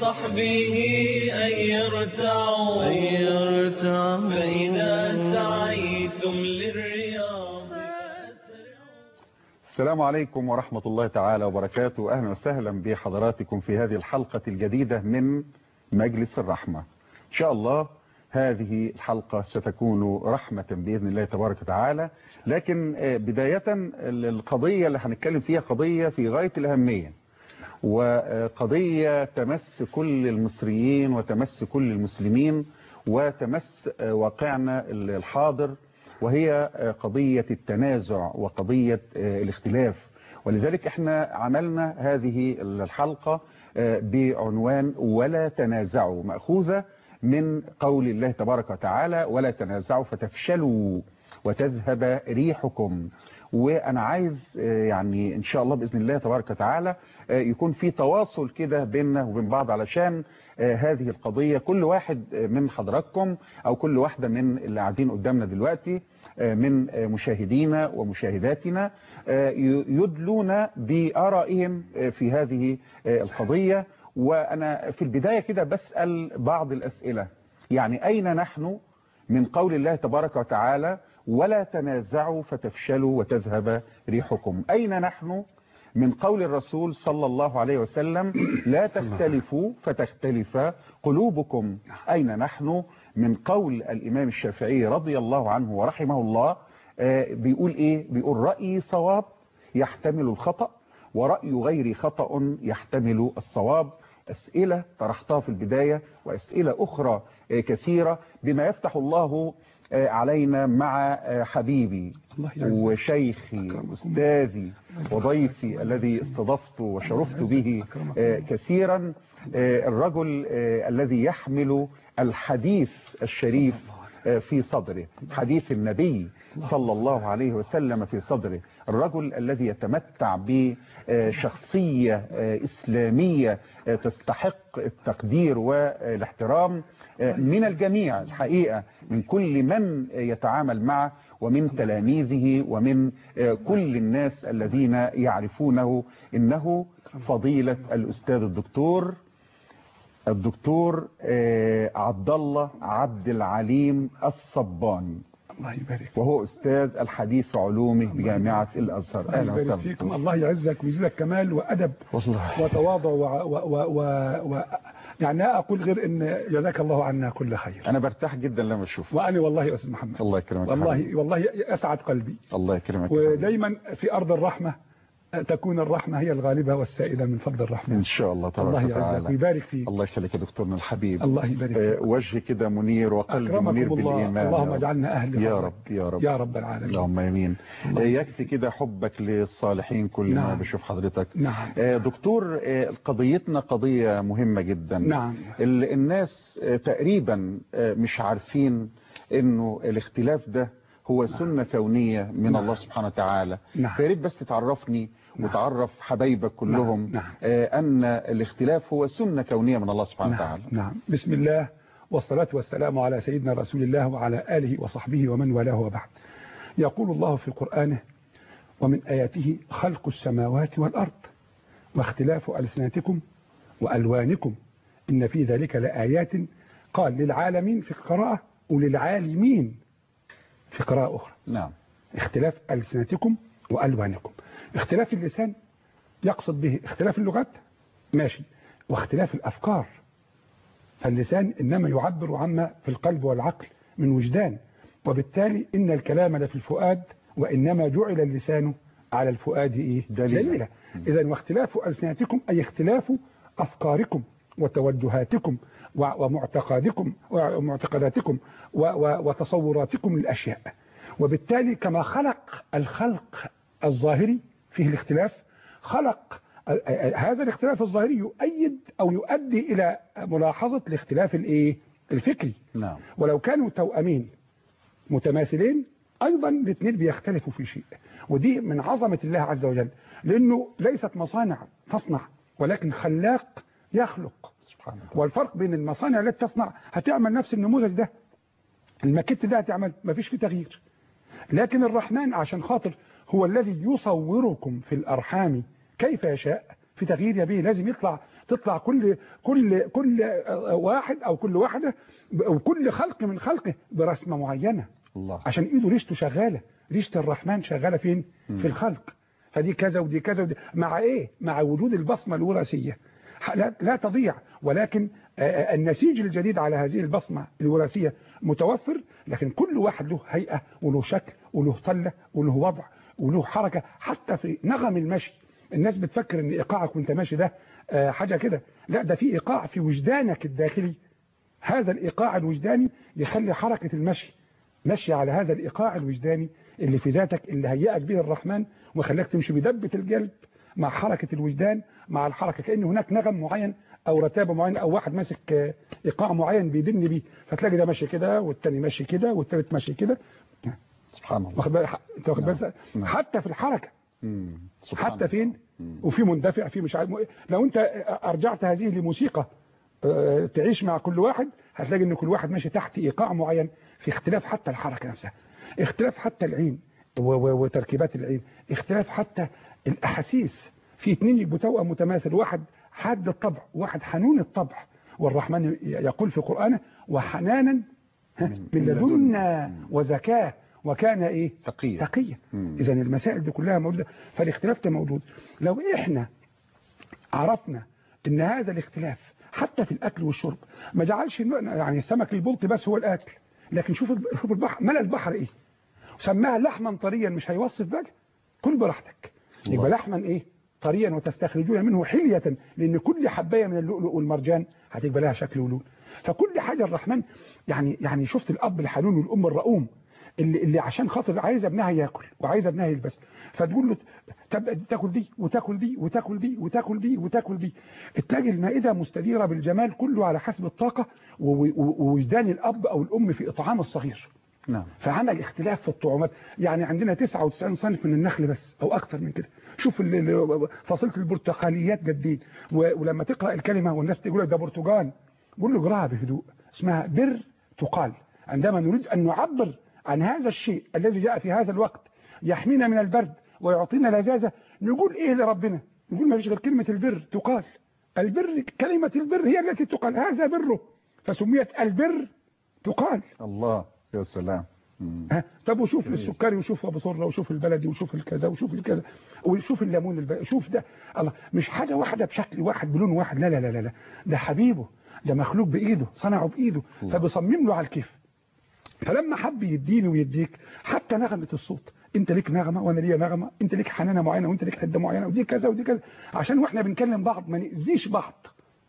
وصحبه أن يرتعوا فإذا سعيتم للرياض السلام عليكم ورحمة الله تعالى وبركاته أهلا وسهلا بحضراتكم في هذه الحلقة الجديدة من مجلس الرحمة إن شاء الله هذه الحلقة ستكون رحمة بإذن الله تبارك وتعالى لكن بداية القضية اللي هنتكلم فيها قضية في غاية الأهمية وقضية تمس كل المصريين وتمس كل المسلمين وتمس واقعنا الحاضر وهي قضية التنازع وقضية الاختلاف ولذلك احنا عملنا هذه الحلقة بعنوان ولا تنازعوا مأخوذة من قول الله تبارك وتعالى ولا تنازعوا فتفشلوا وتذهب ريحكم وانا عايز يعني ان شاء الله باذن الله تبارك وتعالى يكون في تواصل كده بيننا وبين بعض علشان هذه القضية كل واحد من حضراتكم او كل واحدة من اللي قاعدين قدامنا دلوقتي من مشاهدينا ومشاهداتنا يدلون بآرائهم في هذه القضية وانا في البداية كده بسأل بعض الاسئلة يعني اين نحن من قول الله تبارك وتعالى ولا تنازعوا فتفشلوا وتذهب ريحكم أين نحن من قول الرسول صلى الله عليه وسلم لا تختلفوا فتختلف قلوبكم أين نحن من قول الإمام الشافعي رضي الله عنه ورحمه الله بيقول إيه بيقول رأيي صواب يحتمل الخطأ ورأي غيري خطأ يحتمل الصواب أسئلة طرحتها في البداية وأسئلة أخرى كثيرة بما يفتح الله علينا مع حبيبي وشيخي أستاذي وضيفي الذي استضفته وشرفت به كثيرا الرجل الذي يحمل الحديث الشريف في صدره حديث النبي صلى الله عليه وسلم في صدره الرجل الذي يتمتع بشخصية إسلامية تستحق التقدير والاحترام من الجميع الحقيقة من كل من يتعامل معه ومن تلاميذه ومن كل الناس الذين يعرفونه إنه فضيلة الأستاذ الدكتور الدكتور عبد الله عبد العليم الصباني الله يبارك وهو أستاذ الحديث في علومه بجامعة الأزهر الله أهلا يبارك وسهلا فيكم الله يعزك ويزيدك كمال وأدب والله وتواضع و... و... و... و... و... يعني لا أقول غير إن جزاك الله عنا كل خير أنا برتاح جدا لما أشوفه وأنا والله يا أستاذ محمد الله يكرمك يا حبيبي. والله والله أسعد قلبي الله يكرمك يا حبيبي. ودايما في أرض الرحمة تكون الرحمة هي الغالبة والسائدة من فضل الرحمن إن شاء الله الله تبارك يعزك وتعالى ويبارك فيك الله يخليك يا دكتورنا الحبيب الله يبارك آه، فيك وجه كده منير وقلب منير أكرمكم الله بالإيمان اللهم يا رب. اجعلنا أهل يا فضلك. رب يا رب يا رب العالمين اللهم يمين الله آه، يكفي كده حبك للصالحين كل ما نعم. بشوف حضرتك نعم آه، دكتور آه، قضيتنا قضية مهمة جدا نعم ال- الناس آه، تقريبا آه، مش عارفين انه الاختلاف ده هو سنة كونية من نعم. الله سبحانه وتعالى نعم. فياريت بس تعرفني نعم. وتعرف حبايبك كلهم نعم. آه، ان الاختلاف هو سنة كونية من الله سبحانه نعم. وتعالى نعم بسم الله والصلاة والسلام على سيدنا رسول الله وعلى آله وصحبه ومن والاه وبعد يقول الله في قرآنه ومن آياته خلق السماوات والأرض واختلاف ألسنتكم وألوانكم إن في ذلك لآيات قال للعالمين في قراءة وللعالمين في قراءة أخرى نعم اختلاف ألسنتكم وألوانكم اختلاف اللسان يقصد به اختلاف اللغات ماشي واختلاف الأفكار فاللسان إنما يعبر عما في القلب والعقل من وجدان وبالتالي إن الكلام لفي الفؤاد وإنما جعل اللسان على الفؤاد إيه؟ دليلا. دليلا إذا واختلاف ألسنتكم أي اختلاف أفكاركم وتوجهاتكم و- ومعتقدكم ومعتقداتكم و- و- وتصوراتكم للأشياء وبالتالي كما خلق الخلق الظاهري فيه الاختلاف خلق ال- ال- هذا الاختلاف الظاهري يؤيد أو يؤدي إلى ملاحظة الاختلاف الايه الفكري نعم ولو كانوا توأمين متماثلين أيضا الاثنين بيختلفوا في شيء ودي من عظمة الله عز وجل لأنه ليست مصانع تصنع ولكن خلاق يخلق سبحان الله والفرق بين المصانع التي تصنع هتعمل نفس النموذج ده الماكيت ده هتعمل ما فيش فيه تغيير لكن الرحمن عشان خاطر هو الذي يصوركم في الأرحام كيف يشاء في تغيير يبيه لازم يطلع تطلع كل كل كل واحد او كل واحده او كل خلق من خلقه برسمه معينه الله عشان ايده ريشته شغاله ريشه الرحمن شغاله فين في الخلق فدي كذا ودي كذا ودي مع ايه مع وجود البصمه الوراثيه ح- لا, لا تضيع ولكن آه، آه، النسيج الجديد على هذه البصمه الوراثيه متوفر لكن كل واحد له هيئه وله شكل وله طله وله وضع وله حركه حتى في نغم المشي الناس بتفكر ان ايقاعك وانت ماشي ده آه، حاجه كده لا ده في ايقاع في وجدانك الداخلي هذا الإيقاع الوجداني يخلي حركة المشي مشي على هذا الإيقاع الوجداني اللي في ذاتك اللي هيئك به الرحمن وخلاك تمشي بدبة القلب مع حركة الوجدان مع الحركة كأن هناك نغم معين أو رتابة معينة أو واحد ماسك آه، إيقاع معين بيدن بيه فتلاقي ده ماشي كده والتاني ماشي كده والتالت ماشي كده سبحان الله واخد بالك انت واخد نعم. بالك نعم. حتى في الحركة مم. سبحان حتى فين مم. وفي مندفع في مش عارف لو انت ارجعت هذه لموسيقى آه، تعيش مع كل واحد هتلاقي ان كل واحد ماشي تحت ايقاع معين في اختلاف حتى الحركه نفسها اختلاف حتى العين و- و- وتركيبات العين اختلاف حتى الاحاسيس في اتنين يبقوا توأم متماثل واحد حاد الطبع وواحد حنون الطبع والرحمن ي- يقول في قرآنه وحنانا ها، من- من من لدنا وزكاه وكان ايه تقية. تقية مم. اذا المسائل دي كلها موجودة فالاختلاف ده موجود لو احنا عرفنا ان هذا الاختلاف حتى في الاكل والشرب ما جعلش إنه- يعني السمك البلطي بس هو الاكل لكن شوف الب- شوف البحر ملا البحر ايه سماها لحما طريا مش هيوصف بقى كل براحتك الله. يبقى لحما ايه طريا وتستخرجون منه حلية لان كل حبايه من اللؤلؤ والمرجان هتبقى لها شكل ولون فكل حاجه الرحمن يعني يعني شفت الاب الحنون والام الرؤوم اللي اللي عشان خاطر عايز ابنها ياكل وعايز ابنها يلبس فتقول له تبقى تاكل دي وتاكل دي وتاكل دي وتاكل دي وتاكل دي تلاقي المائده مستديره بالجمال كله على حسب الطاقه و- و- ووجدان الاب او الام في اطعام الصغير نعم فعمل اختلاف في الطعومات يعني عندنا 99 صنف من النخل بس او اكتر من كده شوف ال- ال- فصيله البرتقاليات جدين و- ولما تقرا الكلمه والناس تقول لك ده برتقال قول له اقراها بهدوء اسمها بر تقال عندما نريد ان نعبر عن هذا الشيء الذي جاء في هذا الوقت يحمينا من البرد ويعطينا لذاذه نقول ايه لربنا نقول ما فيش غير كلمه البر تقال البر كلمه البر هي التي تقال هذا بره فسميت البر تقال الله يا سلام مم. ها طب وشوف السكري وشوف ابو سره وشوف البلدي وشوف الكذا وشوف الكذا وشوف الليمون الب... شوف ده الله مش حاجه واحده بشكل واحد بلون واحد لا لا لا لا, لا. ده حبيبه ده مخلوق بايده صنعه بايده الله. فبيصمم له على الكيف فلما حب يديني ويديك حتى نغمه الصوت انت ليك نغمه وانا ليا نغمه انت ليك حنانه معينه وانت ليك حده معينه ودي كذا ودي كذا عشان واحنا بنكلم بعض ما ناذيش بعض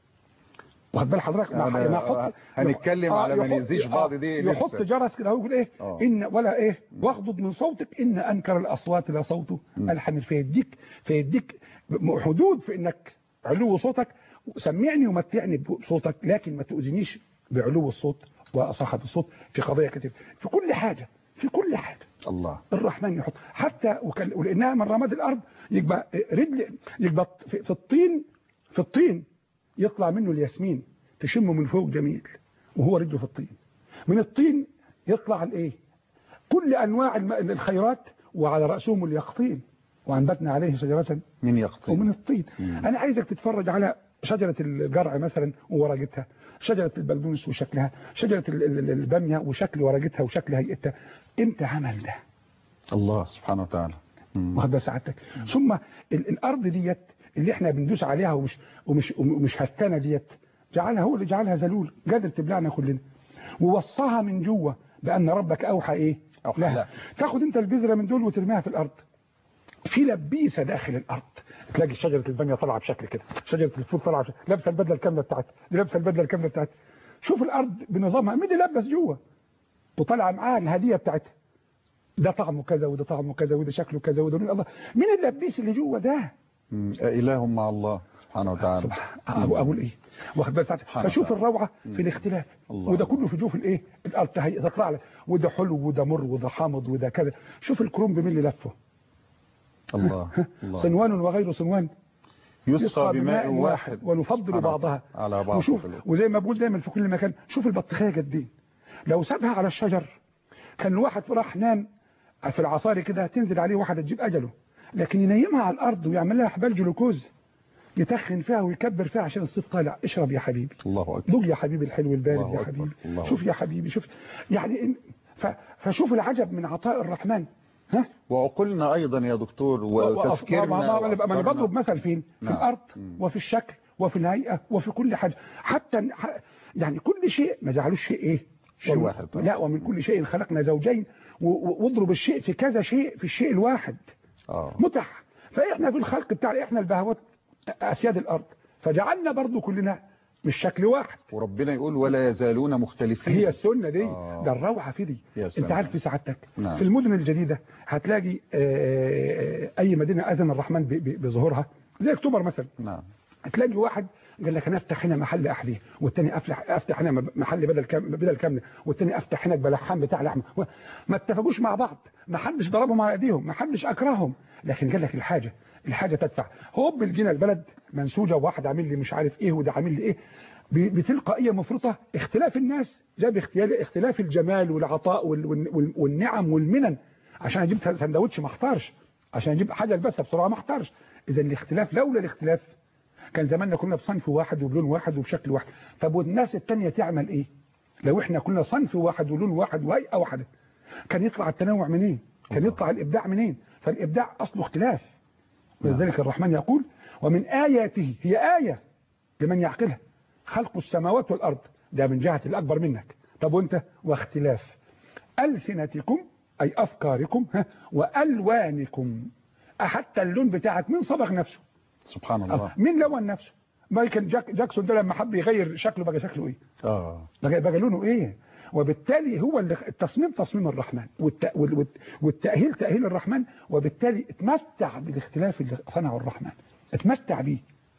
واخد بال حضرتك أنا- ما ما يحط هنتكلم على ما يحط- نأذيش بعض دي يحط لسه. جرس كده هو يقول ايه آه. ان ولا ايه واغضض من صوتك ان انكر الاصوات لصوته الحمير فيديك فيديك حدود في انك علو صوتك سمعني ومتعني بصوتك لكن ما تؤذنيش بعلو الصوت وصاحب الصوت في قضيه كتير في كل حاجه في كل حاجه الله الرحمن يحط حتى وكان ولانها من رماد الارض يبقى رجل يبقى في في الطين في الطين يطلع منه الياسمين تشمه من فوق جميل وهو رجله في الطين من الطين يطلع الايه كل انواع الم- الخيرات وعلى راسهم اليقطين وانبتنا عليه شجره من يقطين ومن الطين مم. انا عايزك تتفرج على شجرة الجرع مثلا وورقتها شجرة البلدونس وشكلها شجرة ال- ال- البامية وشكل ورقتها وشكل هيئتها امتى عمل ده الله سبحانه وتعالى مم. واخد بال سعادتك ثم ال- الارض ديت اللي احنا بندوس عليها ومش ومش ومش هتانه ديت جعلها هو اللي جعلها ذلول قادر تبلعنا كلنا ووصاها من جوه بان ربك اوحى ايه أوحى لها لها. تاخد انت البذره من دول وترميها في الارض في لبيسه داخل الارض تلاقي شجره الباميه طالعه بشكل كده شجره الفول طالعه بشكل. لابسه البدله الكامله بتاعتها دي لابسه البدله الكامله بتاعتها شوف الارض بنظامها مين اللي لبس جوه وطالعه معاها الهديه بتاعتها ده طعمه كذا وده طعمه كذا وده شكله كذا وده من الله مين اللبيس اللي جوه ده مم. إله مع الله سبحانه وتعالى سبحان أبو أقول إيه واخد بال ساعتها سبحان فشوف الله. الروعة في الاختلاف الله. وده كله في جوف الإيه الأرض تهي- تطلع لك وده حلو وده مر وده حامض وده كذا شوف الكرومب مين اللي لفه الله الله صنوان وغير صنوان يسقى بماء واحد ونفضل سبحانه بعضها على بعض وشوف في الأرض. وزي ما بقول دايما في كل مكان شوف البطيخيه قد ايه لو سابها على الشجر كان واحد راح نام في العصاري كده تنزل عليه واحده تجيب اجله لكن ينيمها على الارض ويعمل لها حبال جلوكوز يتخن فيها ويكبر فيها عشان الصيف طالع اشرب يا حبيبي الله اكبر دوق يا حبيبي الحلو البارد الله يا أكبر. حبيبي الله شوف يا حبيبي شوف يعني إن ف... فشوف العجب من عطاء الرحمن ها وعقولنا ايضا يا دكتور و- و- وتفكيرنا ما- ما- ما- ما انا وأفكارنا. بضرب مثل فين في نعم. الارض مم. وفي الشكل وفي الهيئه وفي كل حاجه حتى ح- يعني كل شيء ما جعلوش شيء ايه شيء ومن- واحد. لا ومن كل شيء خلقنا زوجين و- و- واضرب الشيء في كذا شيء في الشيء الواحد اه متح فاحنا في الخلق بتاع احنا البهوات اسياد الارض فجعلنا برضو كلنا مش شكل واحد وربنا يقول ولا يزالون مختلفين هي السنة دي آه. ده الروعة في دي يا انت سلام. عارف في سعادتك نعم. في المدن الجديدة هتلاقي آه، اي مدينة اذن الرحمن ب- ب- بظهورها زي اكتوبر مثلا نعم هتلاقي واحد قال لك انا افتح هنا محل احذيه والتاني افتح افتح هنا محل بدل كام بدل كامله والتاني افتح هنا بلحام بتاع لحمه و- ما اتفقوش مع بعض ما حدش ضربهم على ايديهم ما حدش اكرههم لكن قال لك الحاجه الحاجه تدفع هوب الجينا البلد منسوجه وواحد عامل لي مش عارف ايه وده عامل لي ايه ب- بتلقائيه مفرطه اختلاف الناس جاب اختلاف اختلاف الجمال والعطاء وال- وال- والنعم والمنن عشان اجيب سندوتش ما احتارش عشان اجيب حاجه البسها بسرعه ما احتارش اذا الاختلاف لولا الاختلاف كان زماننا كنا بصنف واحد وبلون واحد وبشكل واحد طب والناس التانية تعمل ايه لو احنا كنا صنف واحد ولون واحد وهيئة واحدة كان يطلع التنوع منين كان يطلع الابداع منين فالابداع اصله اختلاف ولذلك الرحمن يقول ومن اياته هي آية لمن يعقلها خلق السماوات والارض ده من جهة الاكبر منك طب وانت واختلاف ألسنتكم أي أفكاركم ها وألوانكم حتى اللون بتاعك من صبغ نفسه سبحان آه، الله مين لون نفسه مايكل جاك جاكسون ده لما حب يغير شكله بقى شكله ايه اه بقى, بقى لونه ايه وبالتالي هو اللي التصميم تصميم الرحمن والت... وال- والت... والتأهيل تأهيل الرحمن وبالتالي اتمتع بالاختلاف اللي صنعه الرحمن اتمتع بيه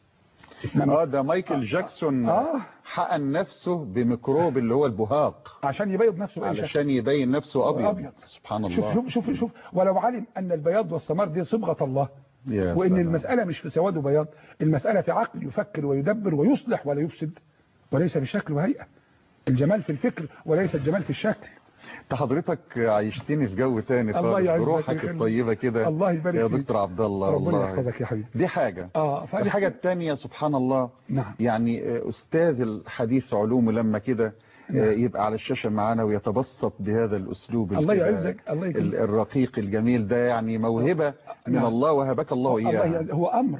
اه ده مايكل جاكسون آه. حقن نفسه بميكروب اللي هو البهاق عشان يبيض نفسه بأي شكل علشان يبين نفسه ابيض أبيض. سبحان شوف الله شوف شوف شوف ولو علم ان البياض والسمار دي صبغه الله يا وان سلام. المساله مش في سواد وبياض المساله في عقل يفكر ويدبر ويصلح ولا يفسد وليس بشكل وهيئه الجمال في الفكر وليس الجمال في الشكل انت حضرتك عيشتني في جو تاني الله خالص يعزك بروحك ويخليك. الطيبه كده الله يبارك يا فيك. دكتور عبد الله ربنا والله يحفظك يا حبيبي دي حاجة اه فأنا- الحاجة الثانية سبحان الله نعم. يعني آه، أستاذ الحديث علوم لما كده آه، نعم. يبقى على الشاشة معانا ويتبسط بهذا الأسلوب الله الكده يعزك، الله يكرمك. ال- الرقيق الجميل ده يعني موهبة من نعم. الله وهبك الله الله إياها يعز- هو أمر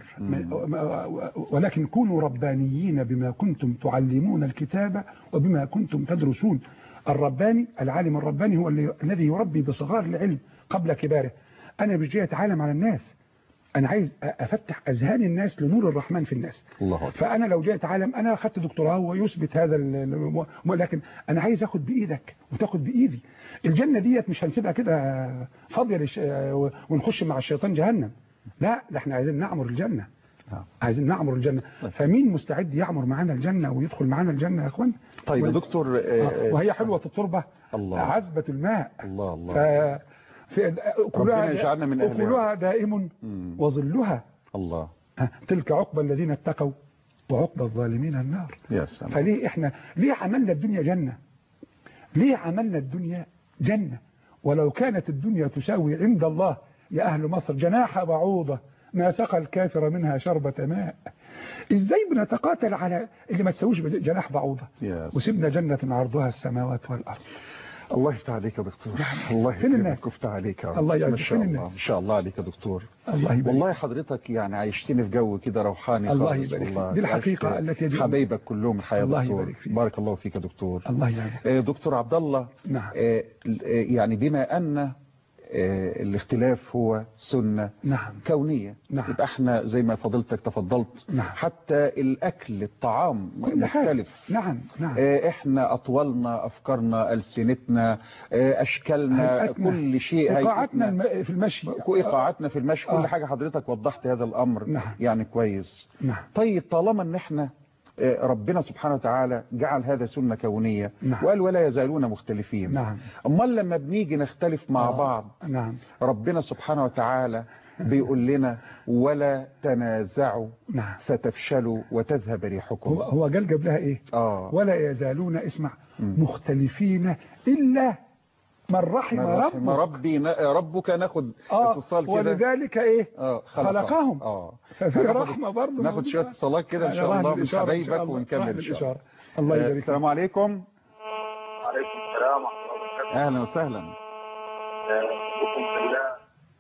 ما- ولكن كونوا ربانيين بما كنتم تعلمون الكتاب وبما كنتم تدرسون الرباني العالم الرباني هو اللي- الذي يربي بصغار العلم قبل كباره أنا مش جاي أتعلم على الناس أنا عايز أ- أفتح أذهان الناس لنور الرحمن في الناس الله أكبر فأنا لو جاي أتعلم أنا أخذت دكتوراه ويثبت هذا ال- ال- ولكن أنا عايز أخد بإيدك وتاخد بإيدي الجنة ديت مش هنسيبها كده فاضية لش- ونخش مع الشيطان جهنم لا ده احنا عايزين نعمر الجنة نعم. عايزين نعمر الجنة فمين مستعد يعمر معانا الجنة ويدخل معانا الجنة يا اخوان طيب يا وال- دكتور آه، آه، وهي حلوة التربة الله. عذبة الماء الله الله ف في ربنا يجعلنا من أهلها. أكلها دائم مم. وظلها الله ها، تلك عقبى الذين اتقوا وعقبى الظالمين النار يا سلام فليه احنا ليه عملنا الدنيا جنة ليه عملنا الدنيا جنة ولو كانت الدنيا تساوي عند الله يا أهل مصر جناح بعوضة ما سقى الكافر منها شربة ماء ازاي بنتقاتل على اللي ما تساويش جناح بعوضة يا سلام. وسيبنا جنة عرضها السماوات والأرض الله يفتح عليك يا دكتور الله فين الناس؟ يكرمك ويفتح عليك يا رب. الله يعزك. ما شاء فين الله الناس؟ ما شاء الله عليك يا دكتور الله يبارك والله حضرتك يعني عايشتني في جو كده روحاني الله خالص يبارك فيك. والله. دي الحقيقة عشت التي يجب- حبايبك كلهم الحياة الله دكتور يبارك فيك. بارك الله فيك يا دكتور الله يعزك آه، دكتور عبد الله نعم. آه، ال- آه، يعني بما أن آه، الاختلاف هو سنة نعم كونية نعم. يبقى احنا زي ما فضلتك تفضلت نعم. حتى الأكل الطعام كل حاجة مختلف نعم نعم آه، احنا أطولنا أفكارنا ألسنتنا آه، أشكالنا هيئتنا. كل شيء إيقاعاتنا هيئتنا. الم- في المشي إيقاعاتنا في المشي آه. كل حاجة حضرتك وضحت هذا الأمر نعم. يعني كويس نعم طيب طالما ان احنا آه، ربنا سبحانه وتعالى جعل هذا سنة كونية نعم. وقال ولا يزالون مختلفين نعم. امال لما بنيجي نختلف مع آه. بعض نعم ربنا سبحانه وتعالى بيقول لنا ولا تنازعوا نعم فتفشلوا وتذهب هو ريحكم هو قال قبلها ايه اه ولا يزالون اسمع مم. مختلفين إلا من رحم رحم ربك ربي ن- ربك ناخد اه اتصال كده ولذلك ايه اه خلقهم. اه ففي هناخد- رحمة برضه ناخد موجودة. شويه اتصالات كده ان أنا شاء راهن الله من الإشارة إن شاء حبايبك الله. ونكمل راهن ان شاء الله الإشارة. الله آه، يبارك فيك. السلام عليكم وعليكم السلام ورحمة الله وبركاته. اهلا وسهلا بكم في الله.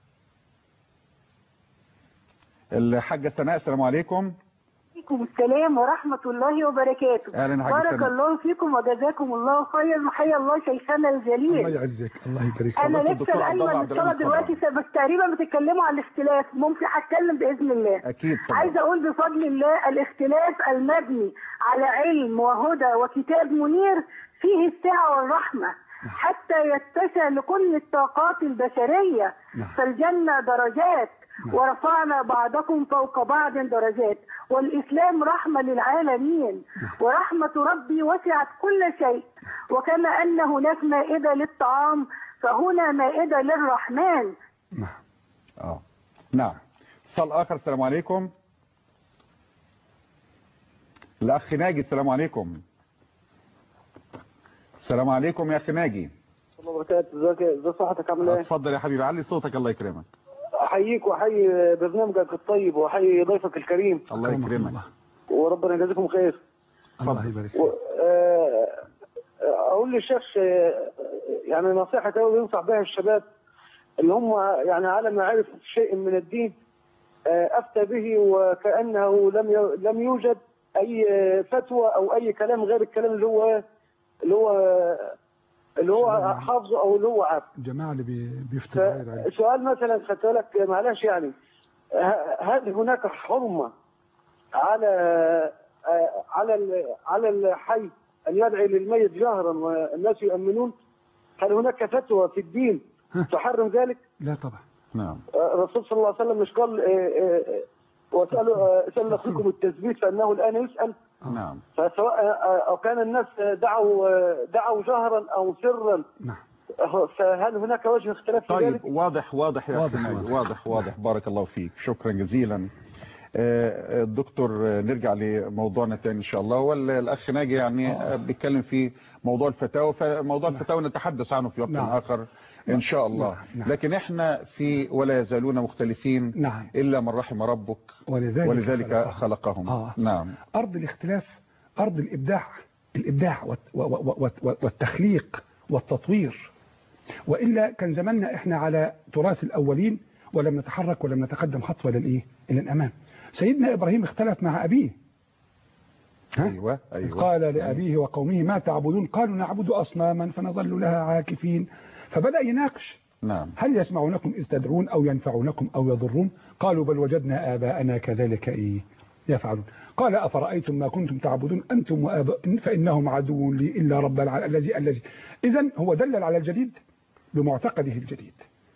الحاجه سناء السلام عليكم عليكم السلام ورحمة الله وبركاته أهلا يا حاج بارك سلمى. الله فيكم وجزاكم الله خيرا وحيا الله شيخنا الله الجليل يعزك الله يبارك فيك أنا فضيلة لسه الدكتور عبد الله الأيمن عبد الرحمن الصلاة دلوقتي بس تقريبا بتتكلموا عن الاختلاف ممكن هتكلم بإذن الله اكيد طبعا عايزة أقول بفضل الله الاختلاف المبني على علم وهدى وكتاب منير فيه السعة والرحمة حتى يتسع لكل الطاقات البشرية نعم. فالجنة درجات ورفعنا بعضكم فوق بعض درجات والإسلام رحمة للعالمين ورحمة ربي وسعت كل شيء وكما أن هناك مائدة للطعام فهنا مائدة للرحمن نعم اه نعم اتصال اخر السلام عليكم الاخ ناجي السلام عليكم السلام عليكم يا اخي ناجي الله وبركاته ازيك ازي صحتك عامل ايه؟ اتفضل يا حبيبي علي صوتك الله يكرمك احييك واحيي برنامجك الطيب واحيي ضيفك الكريم الله أكرمك يكرمك الله. وربنا يجازيكم خير. الله يبارك و- فيك آه، اقول للشيخ آه، يعني نصيحه قوي ينصح بها الشباب اللي هم يعني على ما عرف شيء من الدين آه، افتى به وكانه لم ي- لم يوجد اي فتوى او اي كلام غير الكلام اللي هو اللي هو اللي هو حافظه او اللي هو عارفه. الجماعة اللي بي- بيفتوا غير عليك. سؤال مثلا خدت بالك معلش يعني ه- هل هناك حرمه على آه، على ال- على الحي ان يدعي للميت جهرا والناس يؤمنون هل هناك فتوى في الدين تحرم ذلك؟ لا طبعا نعم آه، الرسول صلى الله عليه وسلم مش قال آه، آه، آه، واسالوا آه، اسالوا اخيكم التثبيت فانه الان يسال نعم فسواء آه، او كان الناس دعوا آه، دعوا جهرا او سرا نعم آه، فهل هناك وجه اختلاف في طيب ذلك؟ واضح واضح يا واضح، أخي ناجي واضح. واضح واضح بارك الله فيك شكرا جزيلا آه، الدكتور آه، نرجع لموضوعنا تاني ان شاء الله والاخ ناجي يعني آه، بيتكلم في موضوع الفتاوى فموضوع الفتاوى نتحدث عنه في وقت نعم. اخر ان شاء الله نعم، نعم. لكن احنا في ولا يزالون مختلفين نعم. الا من رحم ربك ولذلك ولذلك خلقهم. خلقهم آه. نعم أرض الاختلاف أرض الإبداع الإبداع والت- و- و- و- والتخليق والتطوير وإلا كان زماننا إحنا على تراث الأولين ولم نتحرك ولم نتقدم خطوة للإيه إلى الأمام سيدنا إبراهيم اختلف مع أبيه ها؟ ايوه ايوه قال لأبيه وقومه ما تعبدون قالوا نعبد أصناما فنظل لها عاكفين فبدأ يناقش نعم هل يسمعونكم إذ تدعون أو ينفعونكم أو يضرون قالوا بل وجدنا آباءنا كذلك إيه يفعلون قال أفرأيتم ما كنتم تعبدون أنتم وآباء فإنهم عدو لي إلا رب العالمين الذي الذي إذا هو دلل على الجديد بمعتقده الجديد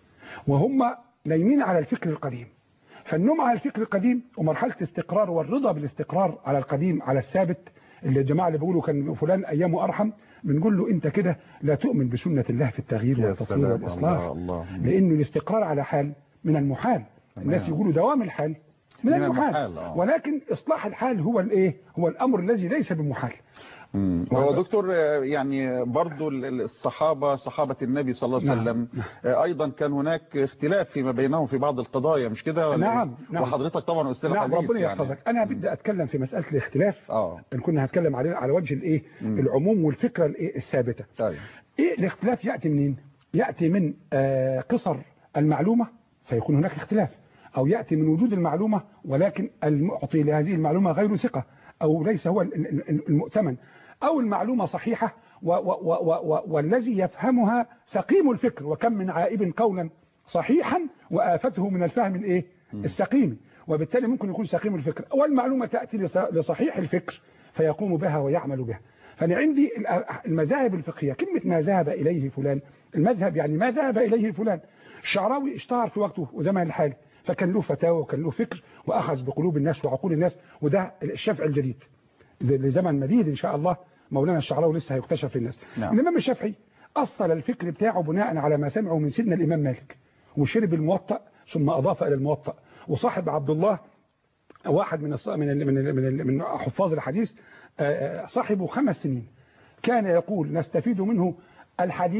وهم نايمين على الفكر القديم فالنوم على الفكر القديم ومرحلة الاستقرار والرضا بالاستقرار على القديم على الثابت اللي الجماعة اللي بيقولوا كان فلان أيامه أرحم بنقول له أنت كده لا تؤمن بسنة الله في التغيير يا والتطوير سلام والإصلاح الله الله لأنه الاستقرار على حال من المحال الناس يقولوا دوام الحال من, من المحال, المحال، آه. ولكن إصلاح الحال هو الإيه هو الأمر الذي ليس بمحال مم. هو دكتور آه، يعني برضو ال- ال- الصحابة صحابة النبي صلى الله عليه نعم. وسلم آه، أيضا كان هناك اختلاف فيما بينهم في بعض القضايا مش كده ولا نعم، إيه؟ نعم. وحضرتك طبعا أستاذ نعم حديث ربنا يعني. يحفظك أنا بدي أتكلم في مسألة الاختلاف اه إن كنا هتكلم عليه على وجه الإيه مم. العموم والفكرة الإيه الثابتة طيب إيه الاختلاف يأتي منين يأتي من آه، قصر المعلومة فيكون هناك اختلاف أو يأتي من وجود المعلومة ولكن المعطي لهذه المعلومة غير ثقة أو ليس هو ال- ال- ال- المؤتمن أو المعلومة صحيحة و و و و و والذي يفهمها سقيم الفكر وكم من عائب قولا صحيحا وآفته من الفهم الإيه السقيم وبالتالي ممكن يكون سقيم الفكر والمعلومة تأتي لص- لصحيح الفكر فيقوم بها ويعمل بها فأنا عندي الأ- المذاهب الفقهية كلمة ما ذهب إليه فلان المذهب يعني ما ذهب إليه فلان الشعراوي اشتهر في وقته وزمان الحالي فكان له فتاوى وكان له فكر وأخذ بقلوب الناس وعقول الناس وده الشفع الجديد لزمن مديد إن شاء الله مولانا الشعراوي لسه هيكتشف للناس نعم. الإمام الشافعي أصل الفكر بتاعه بناء على ما سمعه من سيدنا الإمام مالك وشرب الموطأ ثم أضاف إلى الموطأ وصاحب عبد الله واحد من الص- من ال- من ال- من, ال- من حفاظ الحديث آه، آه، صاحبه خمس سنين كان يقول نستفيد منه الحديث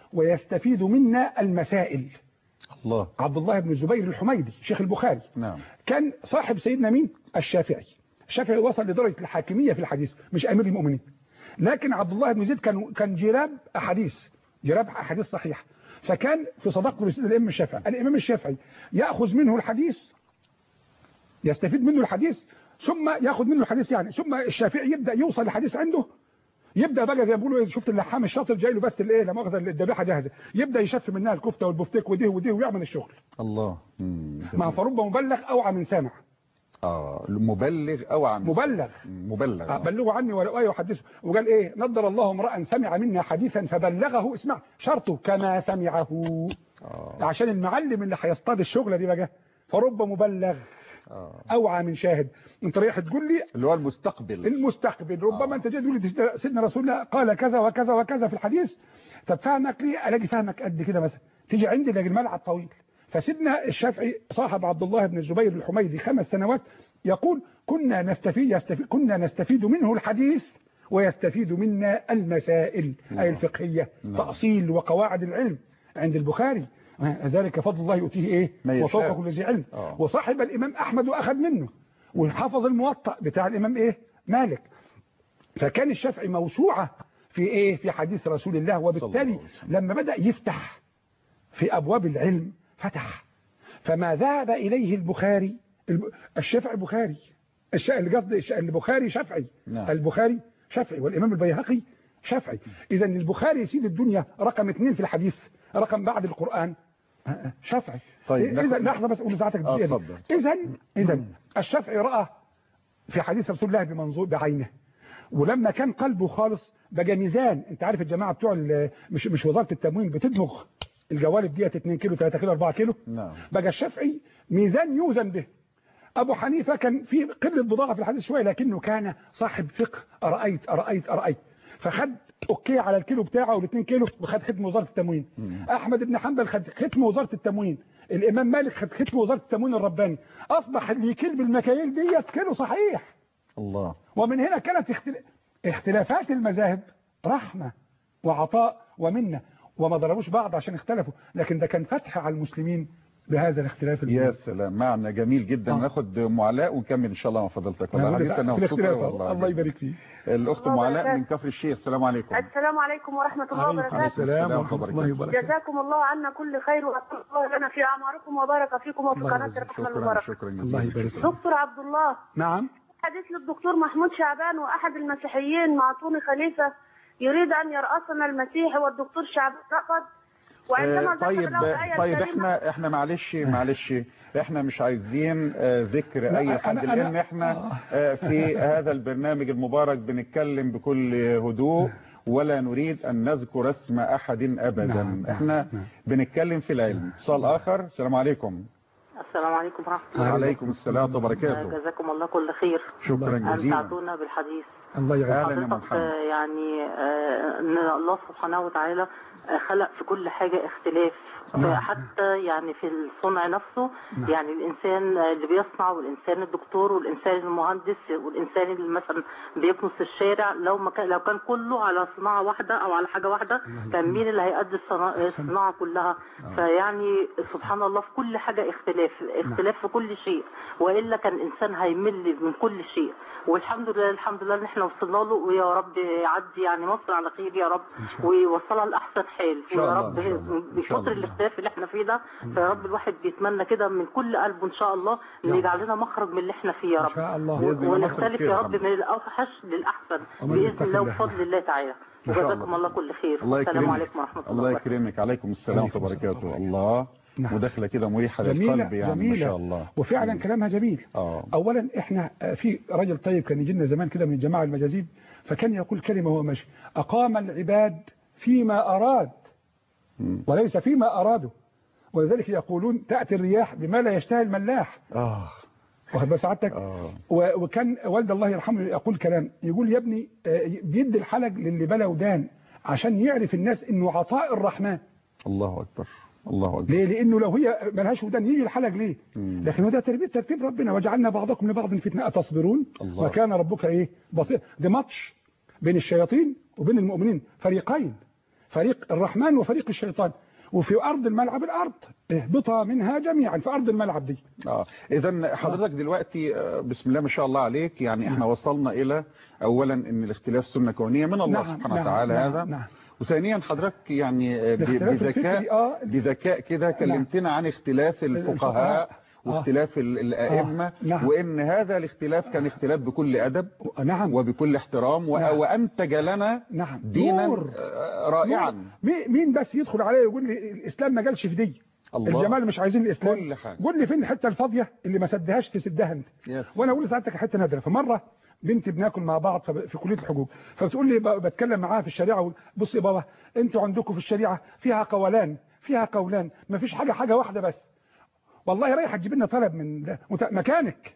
ويستفيد منا المسائل الله عبد الله بن الزبير الحميدي شيخ البخاري نعم كان صاحب سيدنا مين الشافعي الشافعي وصل لدرجة الحاكمية في الحديث مش أمير المؤمنين لكن عبد الله بن زيد كان كان جراب أحاديث جراب أحاديث صحيحة فكان في صداقته بسيدنا الإمام الشافعي الإمام الشافعي يأخذ منه الحديث يستفيد منه الحديث ثم ياخذ منه الحديث يعني ثم الشافعي يبدأ يوصل الحديث عنده يبدا بقى زي ما بيقولوا إيه، شفت اللحام الشاطر جاي له بس الايه لا مؤاخذه الذبيحه جاهزه يبدا يشف منها الكفته والبفتيك وديه وديه ويعمل الشغل الله مم. مع فرب مبلغ اوعى من سامع اه مبلغ او عن مبلغ مبلغ آه، آه. بلغوا عني ولو ايه وحدثوا وقال ايه نضر الله امرا سمع منا حديثا فبلغه اسمع شرطه كما سمعه آه. عشان المعلم اللي هيصطاد الشغله دي بقى فرب مبلغ آه. اوعى من شاهد انت رايح تقول لي اللي هو المستقبل المستقبل ربما آه. انت جاي تقول لي سيدنا رسول الله قال كذا وكذا وكذا في الحديث طب فهمك ليه الاقي فهمك قد كده مثلا تيجي عندي الاقي الملعب طويل فسيدنا الشافعي صاحب عبد الله بن الزبير الحميدي خمس سنوات يقول كنا نستفيد, يستفيد كنا نستفيد منه الحديث ويستفيد منا المسائل أي الفقهية نعم. تأصيل وقواعد العلم عند البخاري ذلك فضل الله يؤتيه ايه ما يشاء. وفوق كل ذي علم آه. وصاحب الإمام أحمد وأخذ منه وحفظ الموطأ بتاع الإمام إيه مالك فكان الشافعي موسوعة في إيه في حديث رسول الله صلى الله وبالتالي عليه وسلم. لما بدأ يفتح في أبواب العلم فتح فما ذهب إليه البخاري الب- الشافعي بخاري الش- اللي قصدي الش- البخاري شافعي نعم. البخاري شافعي والإمام البيهقي شافعي إذا البخاري سيد الدنيا رقم اثنين في الحديث رقم بعد القرآن آه، آه، شافعي طيب، إذا ناخد- لحظة بس أقول لساعتك آه، الدقيقة دي. اتفضل. إذا إذا الشافعي رأى في حديث رسول الله بمنظور بعينه ولما كان قلبه خالص بقى ميزان انت عارف الجماعه بتوع ال- مش مش وزاره التموين بتدمغ الجوالب ديت 2 كيلو 3 كيلو 4 كيلو نعم بقى الشافعي ميزان يوزن به ابو حنيفه كان في قله بضاعه في الحديث شويه لكنه كان صاحب فقه ارايت ارايت ارايت فخد اوكي على الكيلو بتاعه وال2 كيلو وخد ختم وزاره التموين احمد بن حنبل خد ختم وزاره التموين الامام مالك خد ختم وزاره التموين الرباني اصبح اللي يكيل بالمكاييل ديت كيلو صحيح الله ومن هنا كانت اختل... اختلافات المذاهب رحمة وعطاء ومنة وما ضربوش بعض عشان اختلفوا لكن ده كان فتح على المسلمين بهذا الاختلاف يا الموجود. سلام معنى جميل جدا آه. ناخد ام علاء ونكمل ان شاء الله مع فضيلتك أنا والله بقول لك حديث انا في مبسوط الاختلاف أوي والله الله يبارك فيك الاخت ام الله علاء من يبارك. كفر الشيخ السلام عليكم السلام عليكم ورحمة الله عليكم وبركاته السلام السلام ورحمة الله وبركاته جزاكم الله عنا كل خير وأسأل الله لنا في أعماركم وبارك فيكم وفي الله قناة يجزاك. الرحمة شكرا المباركة شكرا الله جزيلا يبارك فيك. دكتور عبد الله نعم حديث للدكتور محمود شعبان وأحد المسيحيين معطوني خليفة يريد أن يرأسنا المسيح والدكتور شعبان رفض وعندما آه، ذكر طيب له الآية طيب الكريمة احنا احنا معلش معلش احنا مش عايزين آه، ذكر لا، اي أنا- حد أنا- لان احنا آه، في هذا البرنامج المبارك بنتكلم بكل هدوء ولا نريد ان نذكر اسم احد ابدا نعم، احنا نعم. بنتكلم في العلم اتصال اخر السلام عليكم السلام عليكم ورحمة الله وعليكم السلام وبركاته جزاكم الله كل خير شكرا جزيلا أمتعتونا بالحديث الله يعينك اهلا يا حضرتك محمد آه، يعني آه، ان الله سبحانه وتعالى آه، خلق في كل حاجة اختلاف نعم. حتى يعني في الصنع نفسه نعم. يعني الانسان آه، اللي بيصنع والانسان الدكتور والانسان المهندس والانسان اللي مثلا بيكنس الشارع لو ما كان لو كان كله على صناعة واحدة او على حاجة واحدة كان مين اللي هيأدي الصنا- الصناعة كلها فيعني سبحان الله في كل حاجة اختلاف اختلاف في كل شيء والا كان الانسان هيمل من كل شيء والحمد لله الحمد لله ان احنا وصلنا له ويا رب يعدي يعني مصر على خير يا رب ويوصلها لاحسن حال شاء ويا الله، رب إن شاء الله، إن شاء بكتر الله. الاختلاف اللي احنا فيه ده فيا رب الواحد بيتمنى كده من كل قلبه ان شاء الله ان يجعل لنا مخرج من اللي احنا فيه يا ان رب شاء الله بإذن الله مصر ونختلف بخير يا يا رب محمد. من الاوحش للاحسن ومن يتق باذن الله الله. وبفضل الله تعالى إن شاء وجزاكم الله. الله كل خير الله السلام يكرمك عليكم ورحمه الله الله وبركاته يكرمك عليكم السلام عليكم السلام وبركاته الله نعم. مداخله كده مريحه جميلة للقلب يعني ما جميلة شاء الله وفعلا كلامها جميل اه اولا احنا آه، في راجل طيب كان يجي لنا زمان كده من الجماعه المجازيب فكان يقول كلمه وهو ماشي اقام العباد فيما اراد مم. وليس فيما ارادوا ولذلك يقولون تاتي الرياح بما لا يشتهي الملاح اه واخد بال سعادتك اه و- وكان والد الله يرحمه يقول كلام يقول يا ابني آه، بيدي الحلق للي بلا ودان عشان يعرف الناس انه عطاء الرحمن الله اكبر الله اكبر ليه لانه لو هي ملهاش ودان يجي الحلق ليه مم. لكن هو ده تربيه ترتيب ربنا وجعلنا بعضكم لبعض فتنه اتصبرون الله. وكان ربك ايه بصير ده ماتش بين الشياطين وبين المؤمنين فريقين فريق الرحمن وفريق الشيطان وفي ارض الملعب الارض اهبطا منها جميعا في ارض الملعب دي اه اذا حضرتك دلوقتي آه، بسم الله ما شاء الله عليك يعني احنا وصلنا الى اولا ان الاختلاف سنه كونيه من الله نعم، سبحانه نعم، وتعالى نعم، هذا نعم. وثانيا حضرتك يعني آه، ب- الاختلاف الفكري، بذكاء آه. بذكاء كده كلمتنا عن اختلاف الفقهاء الفقهاء. آه. واختلاف ال- الائمه نعم. وان هذا الاختلاف كان اختلاف بكل ادب نعم وبكل احترام و- نعم. وانتج لنا نعم دينا نور. آه، رائعا مي- مين بس يدخل عليا يقول لي الاسلام ما جالش في دي الله. الجمال مش عايزين الاسلام كل حاجة. قول لي فين الحته الفاضيه اللي ما سدهاش تسدها انت يس. وانا اقول لسعادتك حته نادره فمره بنتي بناكل مع بعض فب- في كليه الحقوق فبتقول لي ب- بتكلم معاها في الشريعه وأقول بص يا بابا انتوا عندكم في الشريعه فيها قولان فيها قولان ما فيش حاجه حاجه واحده بس والله رايحه تجيب لنا طلب من ده مت- مكانك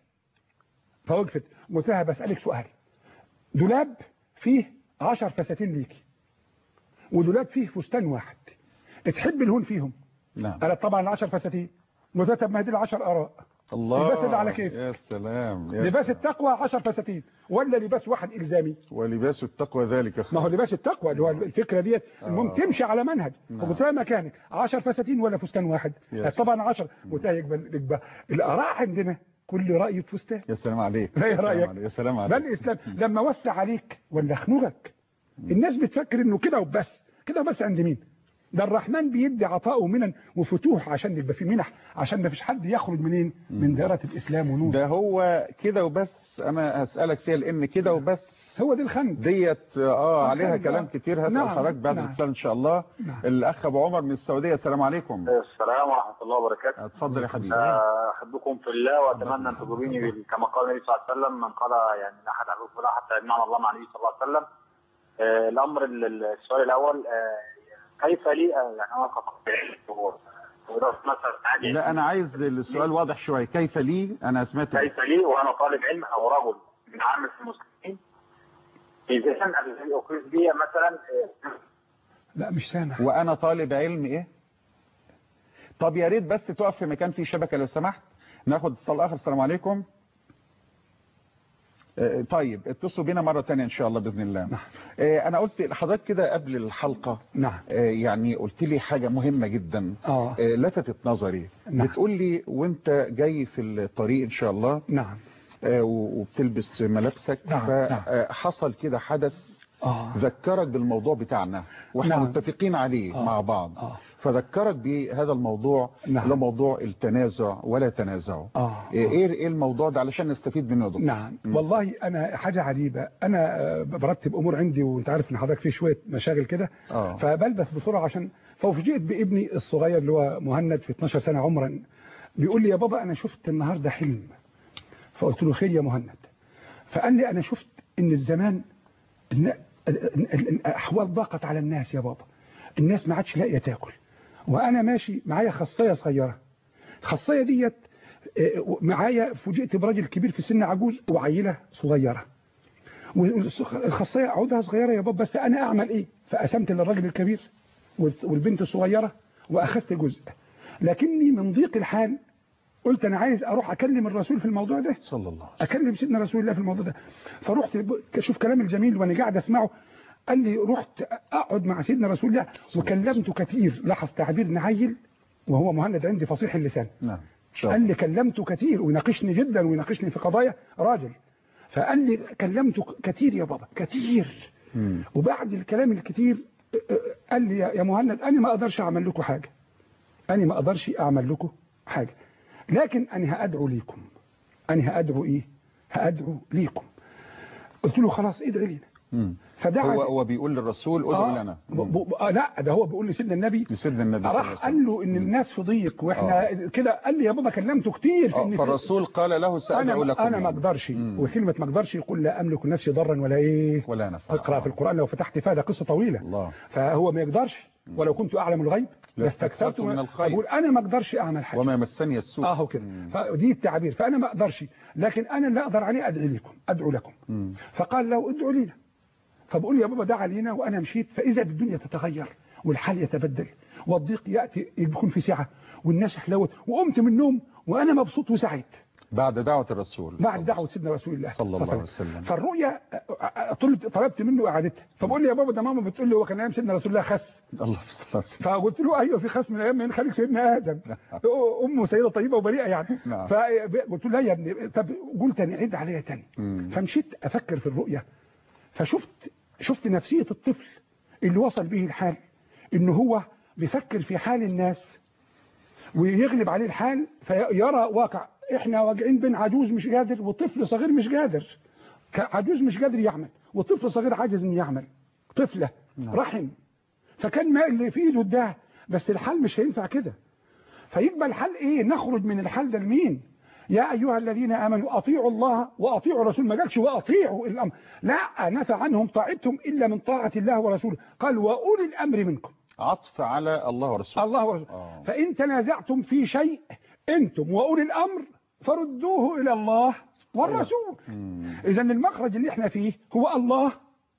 فوقفت قلت لها بسالك سؤال دولاب فيه عشر فساتين ليكي ودولاب فيه فستان واحد تحب الهون فيهم نعم قالت طبعا العشر فساتين قلت لها طب ما هي دي العشر اراء الله لباس اللي على كيف. يا سلام يا لباس سلام. التقوى عشر فساتين ولا لباس واحد الزامي ولباس التقوى ذلك خير ما هو لباس التقوى اللي هو الفكره ديت المهم آه. تمشي على منهج نعم. فقلت لها مكانك 10 فساتين ولا فستان واحد يس. قالت طبعا 10 قلت لها يقبل يقبل الاراء عندنا كل راي في فستان يا سلام عليك لا يا يا سلام رايك عليك. يا سلام ده عليك الاسلام لما وسع عليك ولا خنقك الناس بتفكر انه كده وبس كده بس عند مين ده الرحمن بيدي عطاء ومنن وفتوح عشان يبقى في منح عشان ما فيش حد يخرج منين من دائره الاسلام ونور ده هو كده وبس انا هسألك فيها لان كده وبس هو دي الخنق ديت اه عليها الخنق، كلام آه. كتير هسأل نعم، حضرتك بعد نعم. الاتصال ان شاء الله نعم. الاخ ابو عمر من السعوديه السلام عليكم السلام ورحمة الله وبركاته اتفضل يا حبيبي آه، أحبكم في الله وأتمنى أن تجيبوني بال- كما قال النبي صلى الله عليه وسلم من قال يعني لا أحد أعبد الله حتى يجمعنا الله مع النبي صلى الله عليه وسلم آه، الأمر ال- ال- السؤال الأول آه، كيف لي آه، يعني أنا كطالب ودرس مثلا عادي لا انا عايز السؤال واضح شويه كيف لي انا سمعت كيف لي وأنا طالب علم أو رجل من عامة المسلمين إذا كان الذي أقيم بي مثلا آه، لا مش سامع وانا طالب علم ايه طب يا ريت بس تقف في مكان فيه شبكه لو سمحت ناخد اتصال اخر السلام عليكم آه، طيب اتصلوا بينا مرة تانية ان شاء الله باذن الله آه، انا قلت لحضرتك كده قبل الحلقة نعم آه، يعني قلت لي حاجة مهمة جدا اه آه، لفتت نظري نعم. بتقول لي وانت جاي في الطريق ان شاء الله نعم آه، وبتلبس ملابسك نعم، نعم. فحصل كده حدث اه ذكرك بالموضوع بتاعنا واحنا نعم. متفقين عليه آه. مع بعض اه فذكرك بهذا الموضوع نعم. اللي هو موضوع التنازع ولا تنازعوا اه ايه ايه الموضوع ده علشان نستفيد منه يا دكتور نعم مم. والله انا حاجه عجيبه انا آه، برتب امور عندي وانت عارف ان حضرتك في شويه مشاغل كده اه فبلبس بسرعه عشان فوجئت بابني الصغير اللي هو مهند في 12 سنه عمرا بيقول لي يا بابا انا شفت النهارده حلم فقلت له خير يا مهند فقال لي انا شفت ان الزمان إن ال- ال- الاحوال ضاقت على الناس يا بابا الناس ما عادش لاقيه تاكل وانا ماشي معايا خاصيه صغيره الخاصيه ديت آه، معايا فوجئت براجل كبير في سن عجوز وعيله صغيره والخاصيه عودها صغيره يا بابا بس انا اعمل ايه فقسمت للراجل الكبير وال- والبنت الصغيره واخذت جزء لكني من ضيق الحال قلت انا عايز اروح اكلم الرسول في الموضوع ده صلى الله عليه اكلم سيدنا رسول الله في الموضوع ده فرحت ب- اشوف كلام الجميل وانا قاعد اسمعه قال لي رحت اقعد مع سيدنا رسول الله وكلمته كتير لاحظ تعبير نعيل وهو مهند عندي فصيح اللسان نعم ان شاء قال الله لي كلمته كتير ويناقشني جدا ويناقشني في قضايا راجل فقال لي كلمته كتير يا بابا كتير مم. وبعد الكلام الكتير اه، اه، قال لي يا يا مهند انا ما اقدرش اعمل لكم حاجه انا ما اقدرش اعمل لكم حاجه لكن انا هادعو ليكم انا هادعو ايه هادعو ليكم قلت له خلاص ادعي لينا مم. فدعا هو هو بيقول للرسول ادعو لنا ب- ب- آه لا ده هو بيقول لسيدنا النبي لسيدنا النبي صلى الله عليه راح وسلم قال له ان الناس في ضيق واحنا كده قال لي يا بابا كلمته كتير في آه، ان في- فالرسول قال له سأدعو انا لكم انا ما يعني. اقدرش مم. وكلمه ما اقدرش يقول لا املك لنفسي ضرا ولا ايه ولا نفع اقرا في القران لو فتحت فيها ده قصه طويله الله فهو ما يقدرش ولو كنت اعلم الغيب لاستكثرت لاستكثرت من الخير. اقول انا ما اقدرش اعمل حاجه وما مسني السوء اهو كده مم. فدي التعبير فانا ما اقدرش لكن انا اللي اقدر عليه ادعي لكم ادعو لكم مم. فقال له ادعوا لينا فبقول يا بابا دعا لينا وانا مشيت فاذا الدنيا تتغير والحال يتبدل والضيق ياتي يكون في سعه والناس حلوت وقمت من النوم وانا مبسوط وسعيد بعد دعوة الرسول بعد دعوة سيدنا رسول الله صلى الله عليه وسلم. فالرؤية طلبت طلبت منه اعادتها فبقول لي يا بابا ده ماما بتقول لي هو كان ايام سيدنا رسول الله خس الله صلى الله عليه وسلم. فقلت له ايوه في خس من ايام من خليك سيدنا ادم امه سيده طيبه وبريئه يعني نعم. فقلت له لا يا ابني طب قول تاني عيد عليا تاني مم. فمشيت افكر في الرؤيه فشفت شفت نفسيه الطفل اللي وصل به الحال ان هو بيفكر في حال الناس ويغلب عليه الحال فيرى واقع احنا واقعين بين عجوز مش قادر وطفل صغير مش قادر ك- عجوز مش قادر يعمل وطفل صغير عاجز انه يعمل طفله رحم فكان ما اللي في ايده ده بس الحال مش هينفع كده فيبقى الحل ايه نخرج من الحل ده لمين يا ايها الذين امنوا اطيعوا الله واطيعوا الرسول ما قالش واطيعوا الامر لا نفى عنهم طاعتهم الا من طاعه الله ورسوله قال واولي الامر منكم عطف على الله ورسوله الله ورسوله آه. فان تنازعتم في شيء انتم واولي الامر فردوه الى الله والرسول مم. اذا المخرج اللي احنا فيه هو الله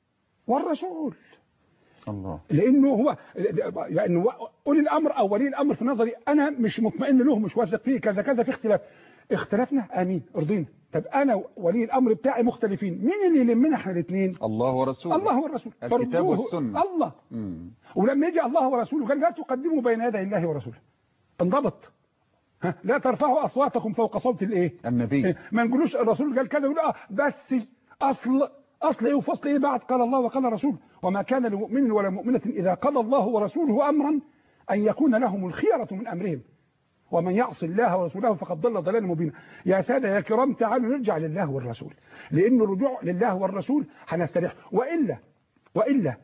والرسول الله لانه هو لانه اولي الامر او ولي الامر في نظري انا مش مطمئن له مش واثق فيه كذا كذا في اختلاف اختلفنا امين رضينا طب انا ولي الامر بتاعي مختلفين مين اللي يلمنا احنا الاثنين الله ورسوله الله والرسول الكتاب فردوه- والسنة. الله مم. ولما يجي الله ورسوله قال لا تقدموا بين يدي الله ورسوله انضبط ها لا ترفعوا اصواتكم فوق صوت الايه النبي ما نقولوش الرسول قال كذا يقول اه بس اصل اصل ايه وفصل ايه بعد قال الله وقال الرسول وما كان لمؤمن ولا مؤمنة اذا قضى الله ورسوله امرا ان يكون لهم الخيرة من امرهم ومن يعص الله ورسوله فقد ضل ضلالا مبينا يا ساده يا كرام تعالوا نرجع لله والرسول لان الرجوع لله والرسول هنستريح والا والا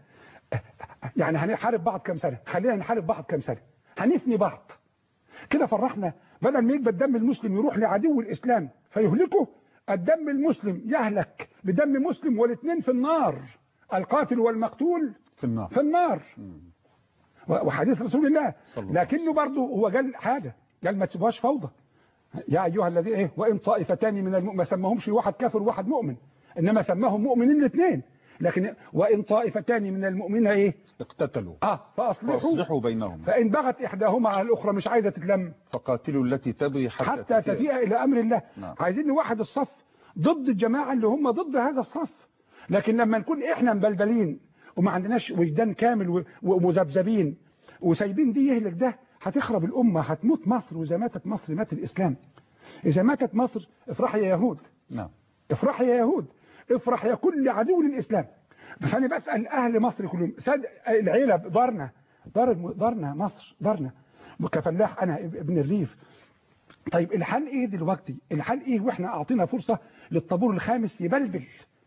يعني هنحارب بعض كم سنه خلينا نحارب بعض كم سنه هنفني بعض كده فرحنا بدل ما يبقى الدم المسلم يروح لعدو الإسلام فيهلكه الدم المسلم يهلك بدم مسلم والاثنين في النار القاتل والمقتول في النار في النار و- وحديث رسول الله صلى الله عليه لكنه برضه هو قال حاجة قال ما تسيبوهاش فوضى يا أيها الذين إيه وإن طائفتان من المؤمن ما سماهمش واحد كافر وواحد مؤمن إنما سماهم مؤمنين الاثنين لكن وإن طائفتان من المؤمنين إيه اقتتلوا آه فأصلحوا فاصلحوا بينهم فإن بغت إحداهما على الأخرى مش عايزة تتلم فقاتلوا التي تبغي حتى, حتى تفيء إلى أمر الله نعم. عايزين نوحد الصف ضد الجماعة اللي هم ضد هذا الصف لكن لما نكون إحنا مبلبلين وما عندناش وجدان كامل و- ومذبذبين وسايبين دي يهلك ده هتخرب الأمة هتموت مصر وإذا ماتت مصر مات الإسلام إذا ماتت مصر افرح يا يهود نعم افرح يا يهود افرح يا كل عدو للإسلام فأنا بسأل أهل مصر كلهم ساد العيلة دارنا دار الم- دارنا مصر دارنا كفلاح أنا ابن الريف طيب الحل ايه دلوقتي الحل ايه واحنا اعطينا فرصة للطابور الخامس يبلبل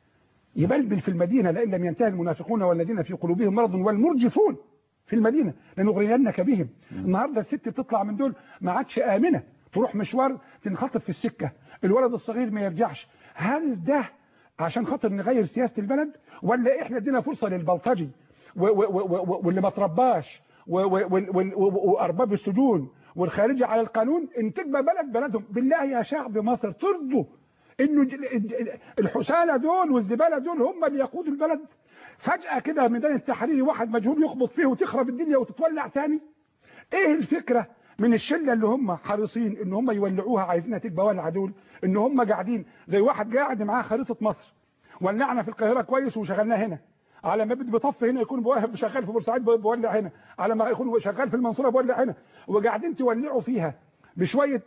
يبلبل في المدينة لئن لم ينتهي المنافقون والذين في قلوبهم مرض والمرجفون في المدينة لنغرينك بهم النهاردة الست بتطلع من دول ما عادش آمنة تروح مشوار تنخطف في السكة الولد الصغير ما يرجعش هل ده عشان خاطر نغير سياسة البلد ولا احنا ادينا فرصة للبلطجي و- و- و- و- واللي ما ترباش و- و- وال- وال- و- وارباب السجون والخارجي على القانون ان تبقى بلد بلدهم بالله يا شعب مصر ترضوا انه ج- ال- الحسالة دول والزبالة دول هم اللي يقودوا البلد فجأة كده ميدان التحرير واحد مجهول يخبط فيه وتخرب الدنيا وتتولع تاني ايه الفكرة من الشلة اللي هم حريصين ان هم يولعوها عايزينها تبقى ولع دول ان هم قاعدين زي واحد قاعد معاه خريطة مصر ولعنا في القاهرة كويس وشغلناه هنا على ما بده بيطفي هنا يكون بواهب شغال في بورسعيد بولع هنا على ما يكون شغال في المنصورة بولع هنا وقاعدين تولعوا فيها بشوية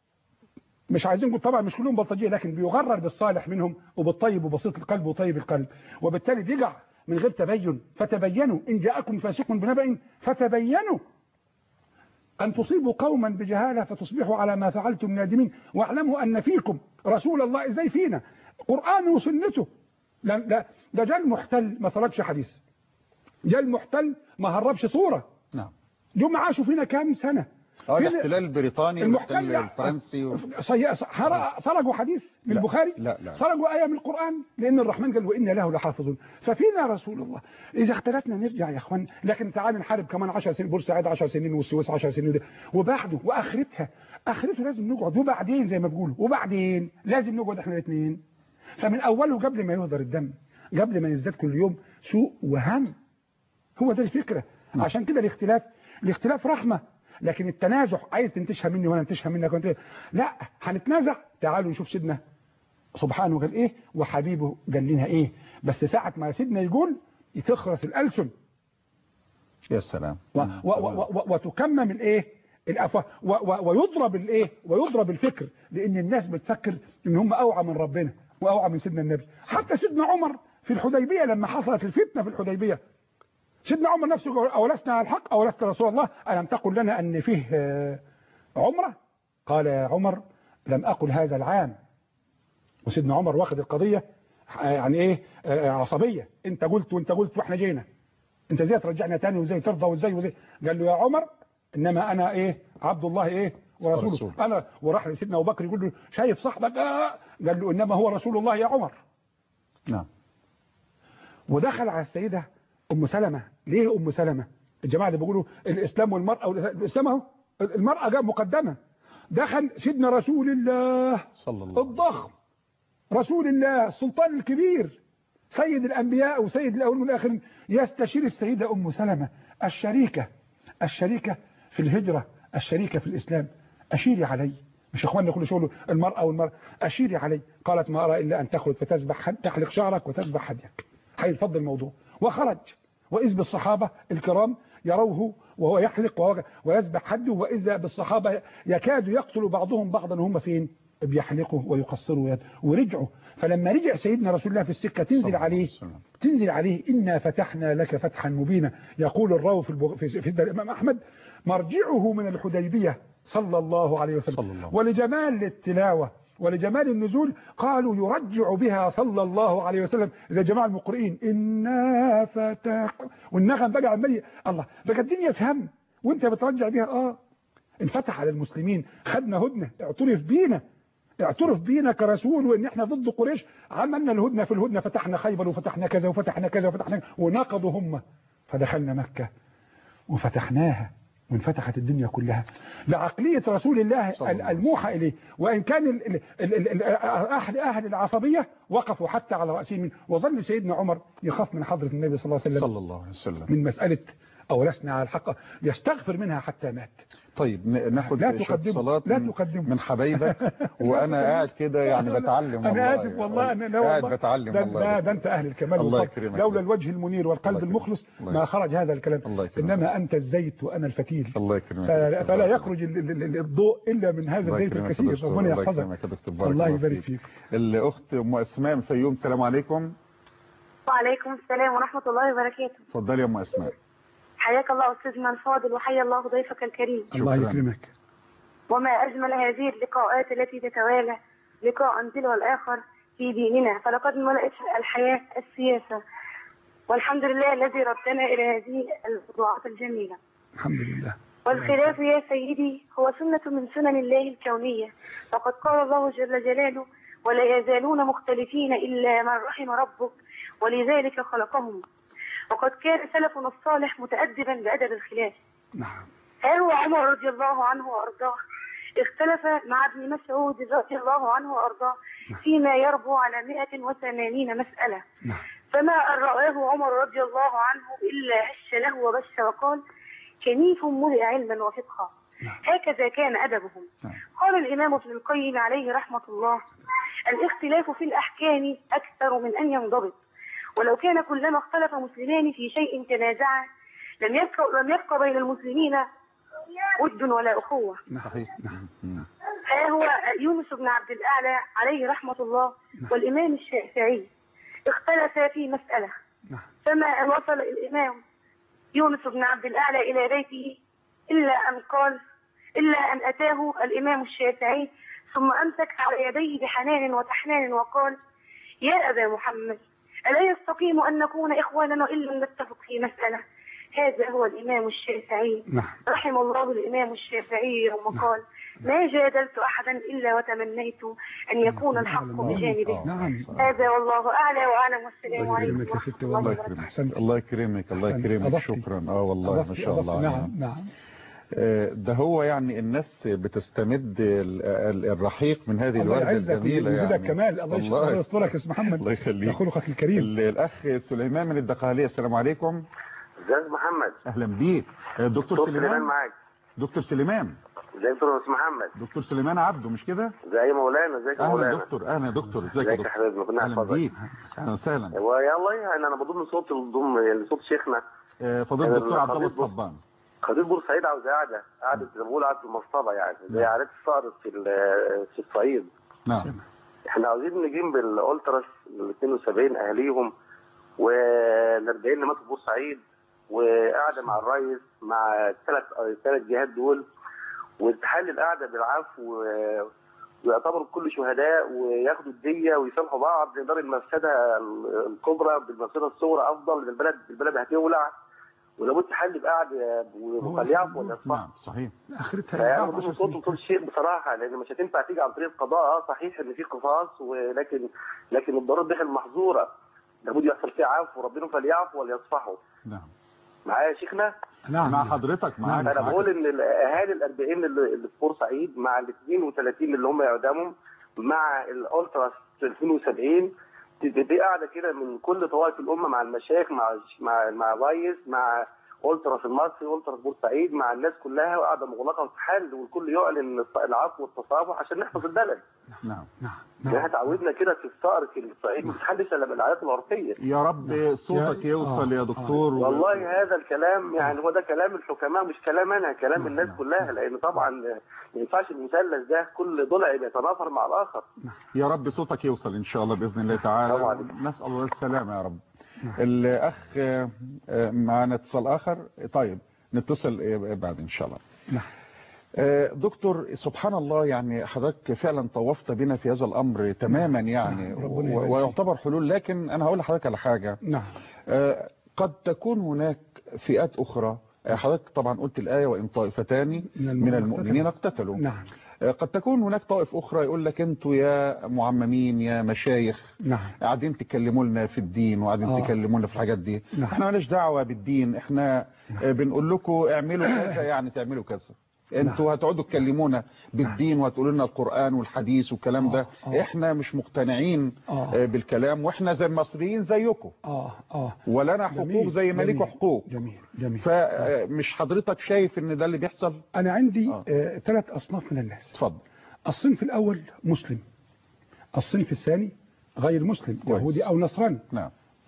مش عايزين نقول طبعا مش كلهم بلطجيه لكن بيغرر بالصالح منهم وبالطيب وبسيط القلب وطيب القلب وبالتالي بيقع من غير تبين فتبينوا ان جاءكم فاسق بنبأ فتبينوا أن تصيبوا قوما بجهالة فتصبحوا على ما فعلتم نادمين واعلموا أن فيكم رسول الله إزاي فينا قرآن وسنته لا لا ده جاء المحتل ما سردش حديث جاء المحتل ما هربش صورة نعم جم عاشوا فينا كام سنة اه فين- الاحتلال البريطاني المحتل والاحتلال الفرنسي و... صي- سر- سرقوا حديث من لا، البخاري لا، لا. سرقوا آية من القرآن لأن الرحمن قال وإنا له لحافظون ففينا رسول الله إذا اختلفنا نرجع يا أخوان لكن تعال نحارب كمان 10 سنين بورسعيد 10 سنين والسويس 10 سنين ده. وبعده وآخرتها آخرته لازم نقعد وبعدين زي ما بيقولوا وبعدين لازم نقعد احنا الاثنين فمن أوله قبل ما يهدر الدم قبل ما يزداد كل يوم سوء وهم هو ده الفكرة عشان كده الاختلاف الاختلاف رحمة لكن التنازع عايز تنتشها مني وانا انتشها منك وانت لا هنتنازع تعالوا نشوف سيدنا سبحانه قال ايه وحبيبه قال لنا ايه بس ساعة ما سيدنا يقول تخرس الألسن يا سلام و و و و وتكمم الايه الافواه و و ويضرب الايه ويضرب الفكر لان الناس بتفكر ان هم اوعى من ربنا واوعى من سيدنا النبي حتى سيدنا عمر في الحديبيه لما حصلت الفتنه في الحديبيه سيدنا عمر نفسه يقول اولسنا على الحق اولست رسول الله الم تقل لنا ان فيه آه، عمره قال يا عمر لم اقل هذا العام وسيدنا عمر واخد القضيه آه، يعني ايه آه، عصبيه انت قلت وانت قلت واحنا جينا انت ازاي ترجعنا تاني وازاي ترضى وازاي وازاي قال له يا عمر انما انا ايه عبد الله ايه ورسوله ورسوله. انا وراح لسيدنا ابو بكر يقول له شايف صاحبك آه قال له انما هو رسول الله يا عمر نعم ودخل على السيده ام سلمة ليه ام سلمة الجماعه اللي بيقولوا الاسلام والمراه الاسلام اهو المراه جاء مقدمه دخل سيدنا رسول الله صلى الله عليه الضخم رسول الله السلطان الكبير سيد الأنبياء وسيد الأولين والآخرين يستشير السيدة أم سلمة الشريكة الشريكة في الهجرة الشريكة في الإسلام أشيري علي مش إخواننا كل شغله المرأة والمرأة أشيري علي قالت ما أرى إلا أن تخرج فتسبح تحلق شعرك وتسبح هديك هيفضل الموضوع وخرج وإذ بالصحابة الكرام يروه وهو يحلق وهو ويسبح حده وإذا بالصحابة يكاد يقتل بعضهم بعضا وهم فين بيحلقوا ويقصروا يد ورجعوا فلما رجع سيدنا رسول الله في السكة صلى تنزل الله عليه عليه وسلم. تنزل عليه إنا فتحنا لك فتحا مبينا يقول الراوي في البغ... في في الإمام أحمد مرجعه من الحديبية صلى الله عليه وسلم صلى الله عليه وسلم. ولجمال التلاوة ولجمال النزول قالوا يرجع بها صلى الله عليه وسلم زي جماعة المقرئين إنا فتح والنغم بقى عمال ي- الله بقى الدنيا تهم وانت بترجع بها اه انفتح على المسلمين خدنا هدنة اعترف بينا اعترف بينا كرسول وان احنا ضد قريش عملنا الهدنة في الهدنة فتحنا خيبر وفتحنا كذا وفتحنا كذا وفتحنا كذا ونقضوا هم فدخلنا مكة وفتحناها وانفتحت الدنيا كلها لعقلية رسول الله صلى الله عليه الموحى إليه وإن كان ال ال ال ال أهل, أهل العصبية وقفوا حتى على رأسهم من وظل سيدنا عمر يخاف من حضرة النبي صلى الله عليه وسلم صلى الله عليه وسلم من مسألة أو لسنا على الحق يستغفر منها حتى مات طيب ن- ناخد لا شوية تقدمه، صلاة لا من- تقدمه. من حبايبك وانا قاعد كده يعني بتعلم والله أنا آسف والله أنا لا قاعد والله بتعلم ده, والله ده, ده أنت أهل الكمال الله والفضل يكرمك. لولا الوجه المنير والقلب الله يكرمك. المخلص الله ما يكرمك. خرج هذا الكلام الله يكرمك. إنما أنت الزيت وأنا الفتيل الله يكرمك فلا, فلا يخرج ال- ال- ال- الضوء إلا من هذا الله الزيت يكرمك يا الكثير دكتور. ربنا الله يحفظك يكرمك يا دكتور. بارك الله الله يبارك فيك. فيك الاخت ام اسماء من الفيوم السلام عليكم وعليكم السلام ورحمة الله وبركاته اتفضلي يا ام اسماء حياك الله أستاذنا الفاضل وحيا الله ضيفك الكريم الله شكراً. يكرمك وما أجمل هذه اللقاءات التي تتوالى لقاء تلو الآخر في ديننا فلقد ملأت الحياة السياسة والحمد لله الذي ردنا إلى هذه الموضوعات الجميلة الحمد لله والخلاف يا سيدي هو سنة من سنن الله الكونية فقد قال الله جل جلاله ولا يزالون مختلفين إلا من رحم ربك ولذلك خلقهم وقد كان سلفنا الصالح متأدبا بأدب الخلاف نعم هل هو عمر رضي الله عنه وأرضاه اختلف مع ابن مسعود رضي الله عنه وأرضاه فيما يربو على 180 مسألة نعم فما أن رآه عمر رضي الله عنه إلا هش له وبش وقال كنيف ملئ علما وفقها نعم. هكذا كان أدبهم نعم. قال الإمام ابن القيم عليه رحمة الله الاختلاف في الأحكام أكثر من أن ينضبط ولو كان كلما اختلف مسلمان في شيء تنازعا لم يبقى, لم يبقى بين المسلمين ود ولا أخوة صحيح نعم مم. ها هو يونس بن عبد الأعلى عليه رحمة الله والإمام الشافعي اختلفا في مسألة نعم فما أن وصل الإمام يونس بن عبد الأعلى إلى بيته إلا أن قال إلا أن أتاه الإمام الشافعي ثم أمسك على يديه بحنان وتحنان وقال يا أبا محمد ألا يستقيم أن نكون إخوانا إن لم نتفق في مسألة هذا هو الإمام الشافعي نعم رحم الله الإمام الشافعي يوم قال ما جادلت أحدا إلا وتمنيت أن يكون الحق بجانبه نعم هذا والله أعلى وأعلم والسلام الله عليكم يكرمك يا ست ورحمة الله والله الله وبركاته يكرمك أحسنت. الله يكرمك الله أحسنت. يكرمك أضفتي. شكرا اه والله ما أضفتي- شاء الله أضفتي. يعني. نعم نعم آه، ده هو يعني الناس بتستمد ال- ال- الرحيق من هذه الله الوردة يعزك الجميلة ويزيدك يعني كمال الله يشفيك الله يسترك يا اسم محمد الله يخليك. ده خلقك الكريم ال- الأخ سليمان من الدقهلية السلام عليكم ازيك محمد أهلا بيك الدكتور دكتور سليمان سليمان معاك دكتور سليمان ازيك يا دكتور محمد دكتور سليمان عبده مش كده ازي مولانا ازيك يا اهلا مولانا دكتور اهلا دكتور ازيك يا ازيك يا دكتور حبيبي كنا اهلا بيك اهلا وسهلا والله يعني انا بضم صوت الضم يعني صوت شيخنا آه، فضيله أنا الدكتور عبد الله الخطيب الصبان خطيب بورسعيد عاوز قاعده قاعده زي ما بقول قاعده المصطبه يعني زي نعم. عادات الصقر في ال- في الصعيد نعم احنا عاوزين نجيب بالالتراس ال 72 اهاليهم وال 40 اللي ماتوا في بورسعيد وقاعده مع الرئيس مع الثلاث الثلاث جهات دول وتحل القعده بالعفو و- ويعتبروا كل شهداء وياخدوا الديه ويسامحوا بعض لدار المفسده الكبرى بالمفسده الصغرى افضل لأن البلد البلد هتولع ولابد حل بقعده وفليعفوا ويصفحوا نعم صحيح اخرتها فيعني أربعة بضم عشر صوت سنين. وصوت الشيخ بصراحه لان مش هتنفع تيجي عن طريق القضاء اه صحيح ان في قصاص ولكن لكن الضرورات دي المحظوره لابد يحصل فيها عفو ربنا فليعفوا وليصفحوا نعم معايا يا شيخنا نعم مع حضرتك معاك انا معاك. بقول ان الاهالي ال 40 اللي اللي في بورسعيد مع ال 32 اللي هم يعدمهم مع الالتراس 2070 دي دي قاعده كده من كل طوائف الامه مع المشايخ مع مع مع فايس مع التراس المصري التراس بورسعيد مع الناس كلها وقاعده مغلقه وتحل والكل يعلن العفو والتصافح عشان نحفظ البلد نعم نعم احنا اتعودنا كده في الصقر في الصعيد ما تتحلش الا بالعادات العرفيه يا رب صوتك يا- يوصل آه. يا دكتور و- والله هذا الكلام يعني هو ده كلام الحكماء مش كلام انا كلام الناس كلها لان طبعا ما ينفعش المثلث ده كل ضلع بيتنافر مع الاخر يا رب صوتك يوصل ان شاء الله باذن الله تعالى طبعا. نسال الله السلامه يا رب الاخ آه، آه، معنا اتصال اخر طيب نتصل آه، بعد ان شاء الله نعم. آه، دكتور سبحان الله يعني حضرتك فعلا طوفت بنا في هذا الامر تماما يعني ربنا و- يبارك فيك. ويعتبر حلول لكن انا هقول لحضرتك على حاجه نعم آه، قد تكون هناك فئات اخرى آه، حضرتك طبعا قلت الايه وان طائفتان من من المؤمنين المؤمنين اقتتلوا نعم آه، قد تكون هناك طائف اخرى يقول لك انتوا يا معممين يا مشايخ نعم قاعدين تكلموا لنا في الدين وقاعدين آه. تكلموا لنا في الحاجات دي نعم. احنا مالناش دعوه بالدين احنا آه، بنقول لكم اعملوا كذا يعني تعملوا كذا انتوا هتقعدوا تكلمونا بالدين وهتقولوا لنا القران والحديث والكلام ده آه. احنا مش مقتنعين آه. آه، بالكلام واحنا زي المصريين زيكم اه اه ولنا حقوق جميل، زي ما ليكوا جميل، حقوق جميل جميل فمش حضرتك شايف ان ده اللي بيحصل انا عندي آه. آه. ثلاث اصناف من الناس اتفضل الصنف الاول مسلم الصنف الثاني غير مسلم كويس. يهودي او نصراني نعم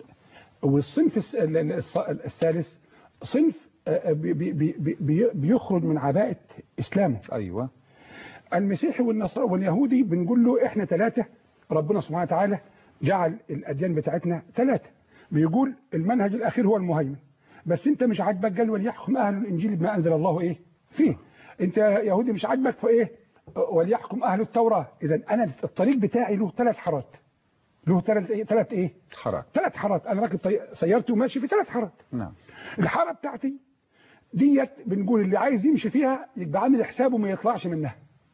والصنف الس- ال- ال- الص- الثالث صنف آه، بي- بي- بي- بي- بيخرج من عباءة إسلامه ايوه المسيحي والنصارى واليهودي بنقول له احنا ثلاثة ربنا سبحانه وتعالى جعل الأديان بتاعتنا ثلاثة بيقول المنهج الأخير هو المهيمن بس انت مش عاجبك قال وليحكم أهل الإنجيل بما أنزل الله إيه فيه انت يهودي مش عاجبك في إيه وليحكم أهل التوراة إذا أنا الطريق بتاعي له ثلاث حارات له ثلاث إيه ثلاث إيه حرام ثلاث حارات أنا راكب طي- سيارتي وماشي في ثلاث حارات نعم الحارة بتاعتي ديت بنقول اللي عايز يمشي فيها يبقى عامل حسابه ما يطلعش منها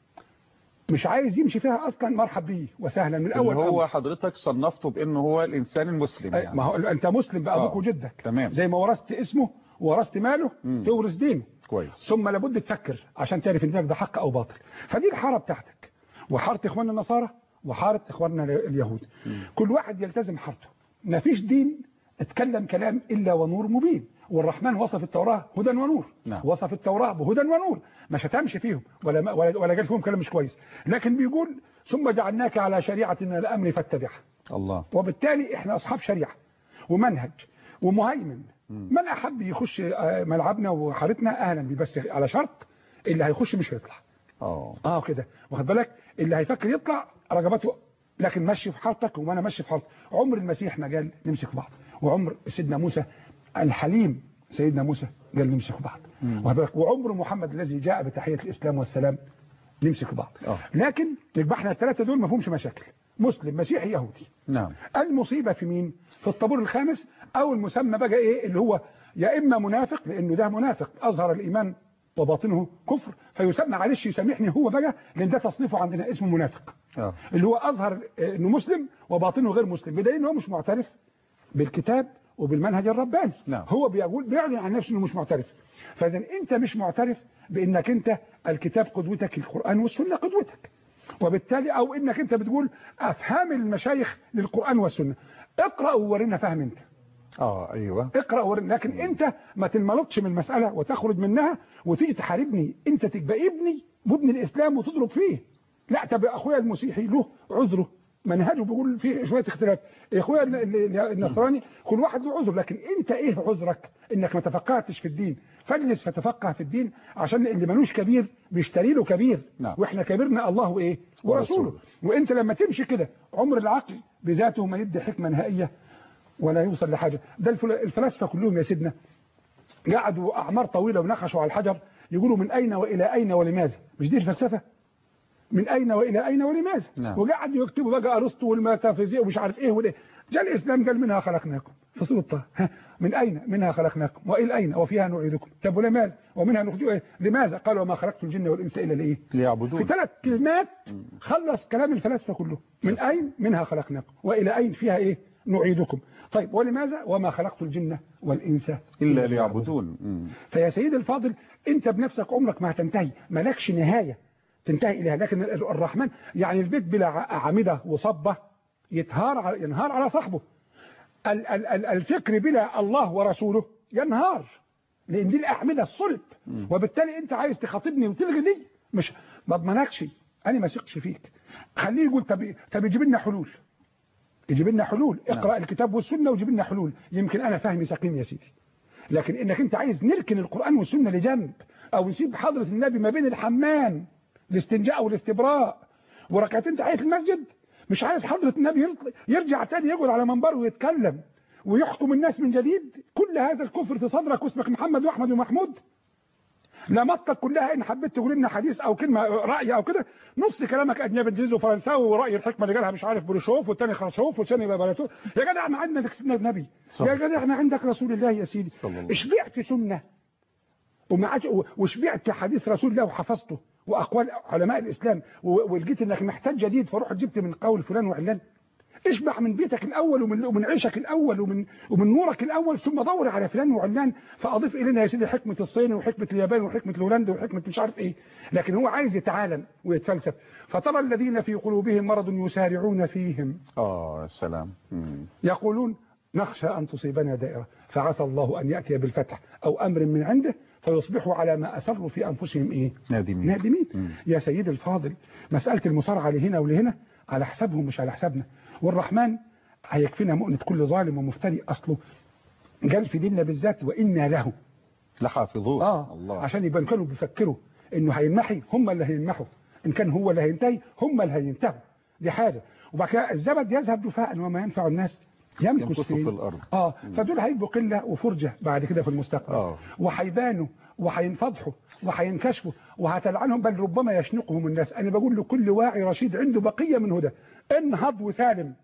مش عايز يمشي فيها اصلا مرحب بيه وسهلا من اللي الاول هو أمر. حضرتك صنفته بانه هو الانسان المسلم أي- يعني ما هو انت مسلم بابوك آه. وجدك تمام. زي ما ورثت اسمه وورثت ماله مم. تورث دينه كويس ثم لابد تفكر عشان تعرف ان ده حق او باطل فدي الحاره بتاعتك وحاره اخواننا النصارى وحاره اخواننا اليهود كل واحد يلتزم حارته ما فيش دين اتكلم كلام الا ونور مبين والرحمن وصف التوراه هدى ونور نعم. وصف التوراه بهدى ونور ما شتمش فيهم ولا ولا, ولا قال فيهم كلام مش كويس لكن بيقول ثم جعلناك على شريعه من الامر فاتبعها الله وبالتالي احنا اصحاب شريعه ومنهج ومهيمن من احب يخش آه، ملعبنا وحارتنا اهلا بيه بس على شرط اللي هيخش مش هيطلع اه اه كده واخد بالك اللي هيفكر يطلع رغبته لكن مشي في حارتك وانا ماشي في حارتك عمر المسيح ما قال نمسك في بعض وعمر سيدنا موسى الحليم سيدنا موسى قال نمسك في بعض واخد بالك وعمر محمد الذي جاء بتحيه الاسلام والسلام نمسك في بعض آه. لكن يبقى احنا الثلاثه دول ما فيهمش مشاكل مسلم مسيحي يهودي نعم المصيبة في مين في الطابور الخامس او المسمى بقى ايه اللي هو يا اما منافق لانه ده منافق اظهر الايمان وباطنه كفر فيسمى معلش يسامحني هو بقى لان ده تصنيفه عندنا اسمه منافق اه اللي هو اظهر آه، انه مسلم وباطنه غير مسلم بدليل ان هو مش معترف بالكتاب وبالمنهج الرباني نعم. هو بيقول بيعلن عن نفسه انه مش معترف فاذا انت مش معترف بانك انت الكتاب قدوتك القران والسنه قدوتك وبالتالي او انك انت بتقول افهام المشايخ للقران والسنه اقرا وورينا فهم انت اه ايوه اقرا ورن لكن انت ما تنملطش من المساله وتخرج منها وتيجي تحاربني انت تبقى ابني وابن الاسلام وتضرب فيه لا طب اخويا المسيحي له عذره منهجه بيقول فيه شويه اختلاف اخويا ال- ال- النصراني كل واحد له عذر لكن انت ايه عذرك انك ما تفقهتش في الدين فاجلس فتفقه في الدين عشان اللي ملوش كبير بيشتري له كبير نعم. واحنا كبرنا الله وايه ورسوله ورسوله. وانت لما تمشي كده عمر العقل بذاته ما يدي حكمه نهائيه ولا يوصل لحاجه ده الفل- الفلاسفه كلهم يا سيدنا قعدوا اعمار طويله ونخشوا على الحجر يقولوا من اين والى اين ولماذا مش دي الفلسفه من اين والى اين ولماذا نعم. وقعدوا يكتبوا بقى ارسطو والميتافيزيق ومش عارف ايه وده جاء الاسلام قال منها خلقناكم في سوره طه ها، من اين منها خلقناكم والى اين وفيها نعيدكم طب ولماذا ومنها نخرجكم إيه؟ لماذا قال وما خلقت الجن والانس الا لايه في ليعبدون ثلاث كلمات خلص كلام الفلاسفه كله من اين منها خلقناكم والى اين فيها ايه نعيدكم طيب ولماذا وما خلقت الجن والانس الا ليعبدون مم. فيا سيدي الفاضل انت بنفسك عمرك ما هتنتهي مالكش نهاية تنتهي إليها لكن الرحمن يعني البيت بلا ع- عامدة وصبة يتهار على ينهار على صاحبه ال- ال- ال- الفكر بلا الله ورسوله ينهار لأن دي الأعمدة الصلب وبالتالي أنت عايز تخاطبني وتلغي دي مش ما اضمنكش أنا ما ثقش فيك خليه يقول طب طب يجيب لنا حلول يجيب لنا حلول اقرأ الكتاب والسنة ويجيب لنا حلول يمكن أنا فهمي سقيم يا سيدي لكن انك انت عايز نركن القرآن والسنة لجنب او نسيب حضرة النبي ما بين الحمام الاستنجاء والاستبراء وركعتين تحية المسجد مش عايز حضرة النبي يلق- يرجع تاني يقعد على منبره ويتكلم ويحكم الناس من جديد كل هذا الكفر في صدرك واسمك محمد واحمد ومحمود لمطك كلها ان حبيت تقول لنا حديث او كلمه راي او كده نص كلامك اجنبي انجليزي وفرنساوي وراي الحكمه اللي قالها مش عارف بروشوف والتاني خرشوف والثاني بلاتوف يا جدع احنا عندنا سيدنا النبي صح. يا جدع احنا عندك رسول الله يا سيدي صلى الله. اشبعت سنه وما عادش- وشبعت حديث رسول الله وحفظته واقوال علماء الاسلام و- ولقيت انك محتاج جديد فرحت جبت من قول فلان وعلان اشبع من بيتك الاول ومن ومن عيشك الاول ومن ومن نورك الاول ثم دور على فلان وعلان فاضيف الينا يا سيدي حكمه الصين وحكمه اليابان وحكمه الهولندا وحكمه مش عارف ايه لكن هو عايز يتعالم ويتفلسف فترى الذين في قلوبهم مرض يسارعون فيهم اه سلام مم. يقولون نخشى أن تصيبنا دائرة فعسى الله أن يأتي بالفتح أو أمر من عنده فيصبحوا على ما أسروا في أنفسهم إيه نادمين نادمين مم. يا سيدي الفاضل مسألة المصارعة لهنا ولهنا على حسابهم مش على حسابنا والرحمن هيكفينا مؤنة كل ظالم ومفتري أصله قال في ديننا بالذات وإنا له لحافظون آه الله عشان يبقى كانوا بيفكروا إنه هينمحي هم اللي هينمحوا إن كان هو اللي هينتهي هم اللي هينتهوا دي حاجة وبعد كده الزبد يذهب دفاعا وما ينفع الناس يمكث يمكث في الأرض. اه فدول هيبقوا قله وفرجه بعد كده في المستقبل آه. وهيبانوا وهينفضحوا وهينكشفوا وهتلعنهم بل ربما يشنقهم الناس انا بقول لكل واعي رشيد عنده بقيه من هدى انهض وسالم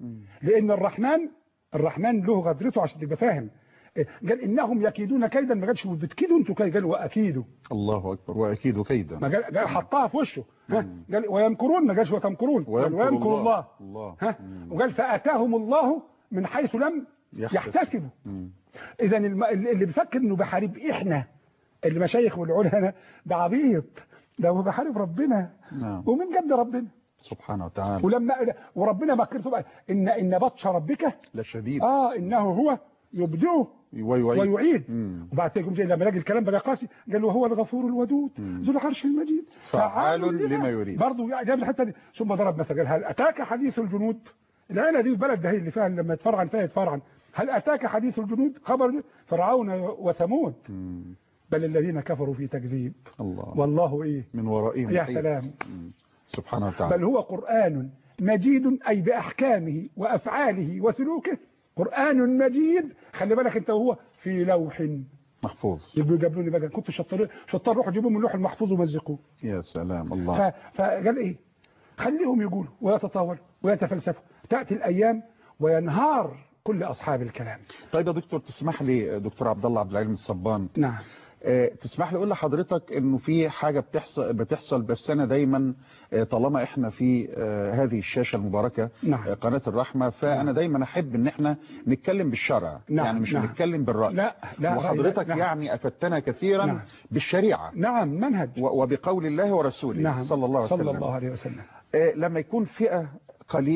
لان الرحمن الرحمن له غدرته عشان تبقى فاهم إيه، قال انهم يكيدون كيدا ما قالش بتكيدوا انتوا كيد قال واكيدوا الله أكبر وأكيد كيدا ما قال قال حطها في وشه ها قال ويمكرون ما قالش وتمكرون قال ويمكر ويمكر الله. الله, الله. ها مم. وقال فاتاهم الله من حيث لم يحتسب. يحتسبوا مم. اذا الم- اللي بيفكر انه بحارب احنا المشايخ والعلماء ده عبيط ده هو بحارب ربنا نعم ومن جد ربنا سبحانه وتعالى ولما وربنا مكرته بقى ان ان بطش ربك لشديد اه انه هو يبدئه ويعيد ويعيد مم. وبعد كده يقوم جاي لما لقي الكلام بقى قاسي قال وهو الغفور الودود مم. ذو العرش المجيد فعال لما يريد. برضه جاب الحته دي ثم ضرب مثل قال هل اتاك حديث الجنود العيله دي البلد ده هي اللي فيها لما يتفرعن فيها يتفرعن هل اتاك حديث الجنود خبر فرعون وثمود مم. بل الذين كفروا في تكذيب الله والله ايه من ورائهم يا محيط. سلام. مم. سبحانه وتعالى بل هو قرآن مجيد أي بأحكامه وأفعاله وسلوكه قرآن مجيد خلي بالك انت وهو في لوح محفوظ يبقوا جابوا لي بقى كنت شطار شطار روحوا جيبوا من اللوح المحفوظ ومزقوه يا سلام ف- الله فقال ايه خليهم يقولوا ويتطاولوا ويتفلسفوا تأتي الأيام وينهار كل أصحاب الكلام طيب يا دكتور تسمح لي دكتور عبد الله عبد العليم الصبان نعم آه، تسمح لي اقول لحضرتك انه في حاجه بتحصل بتحصل بس انا دايما آه، طالما احنا في آه، هذه الشاشه المباركه نعم. آه، قناه الرحمه فانا دايما احب ان احنا نتكلم بالشرع نعم، يعني مش نعم. نتكلم بالراي لا لا وحضرتك نعم. يعني افدتنا كثيرا نعم. بالشريعه نعم منهج و- وبقول الله ورسوله نعم صلى الله عليه وسلم صلى الله عليه وسلم آه، لما يكون فئه قليله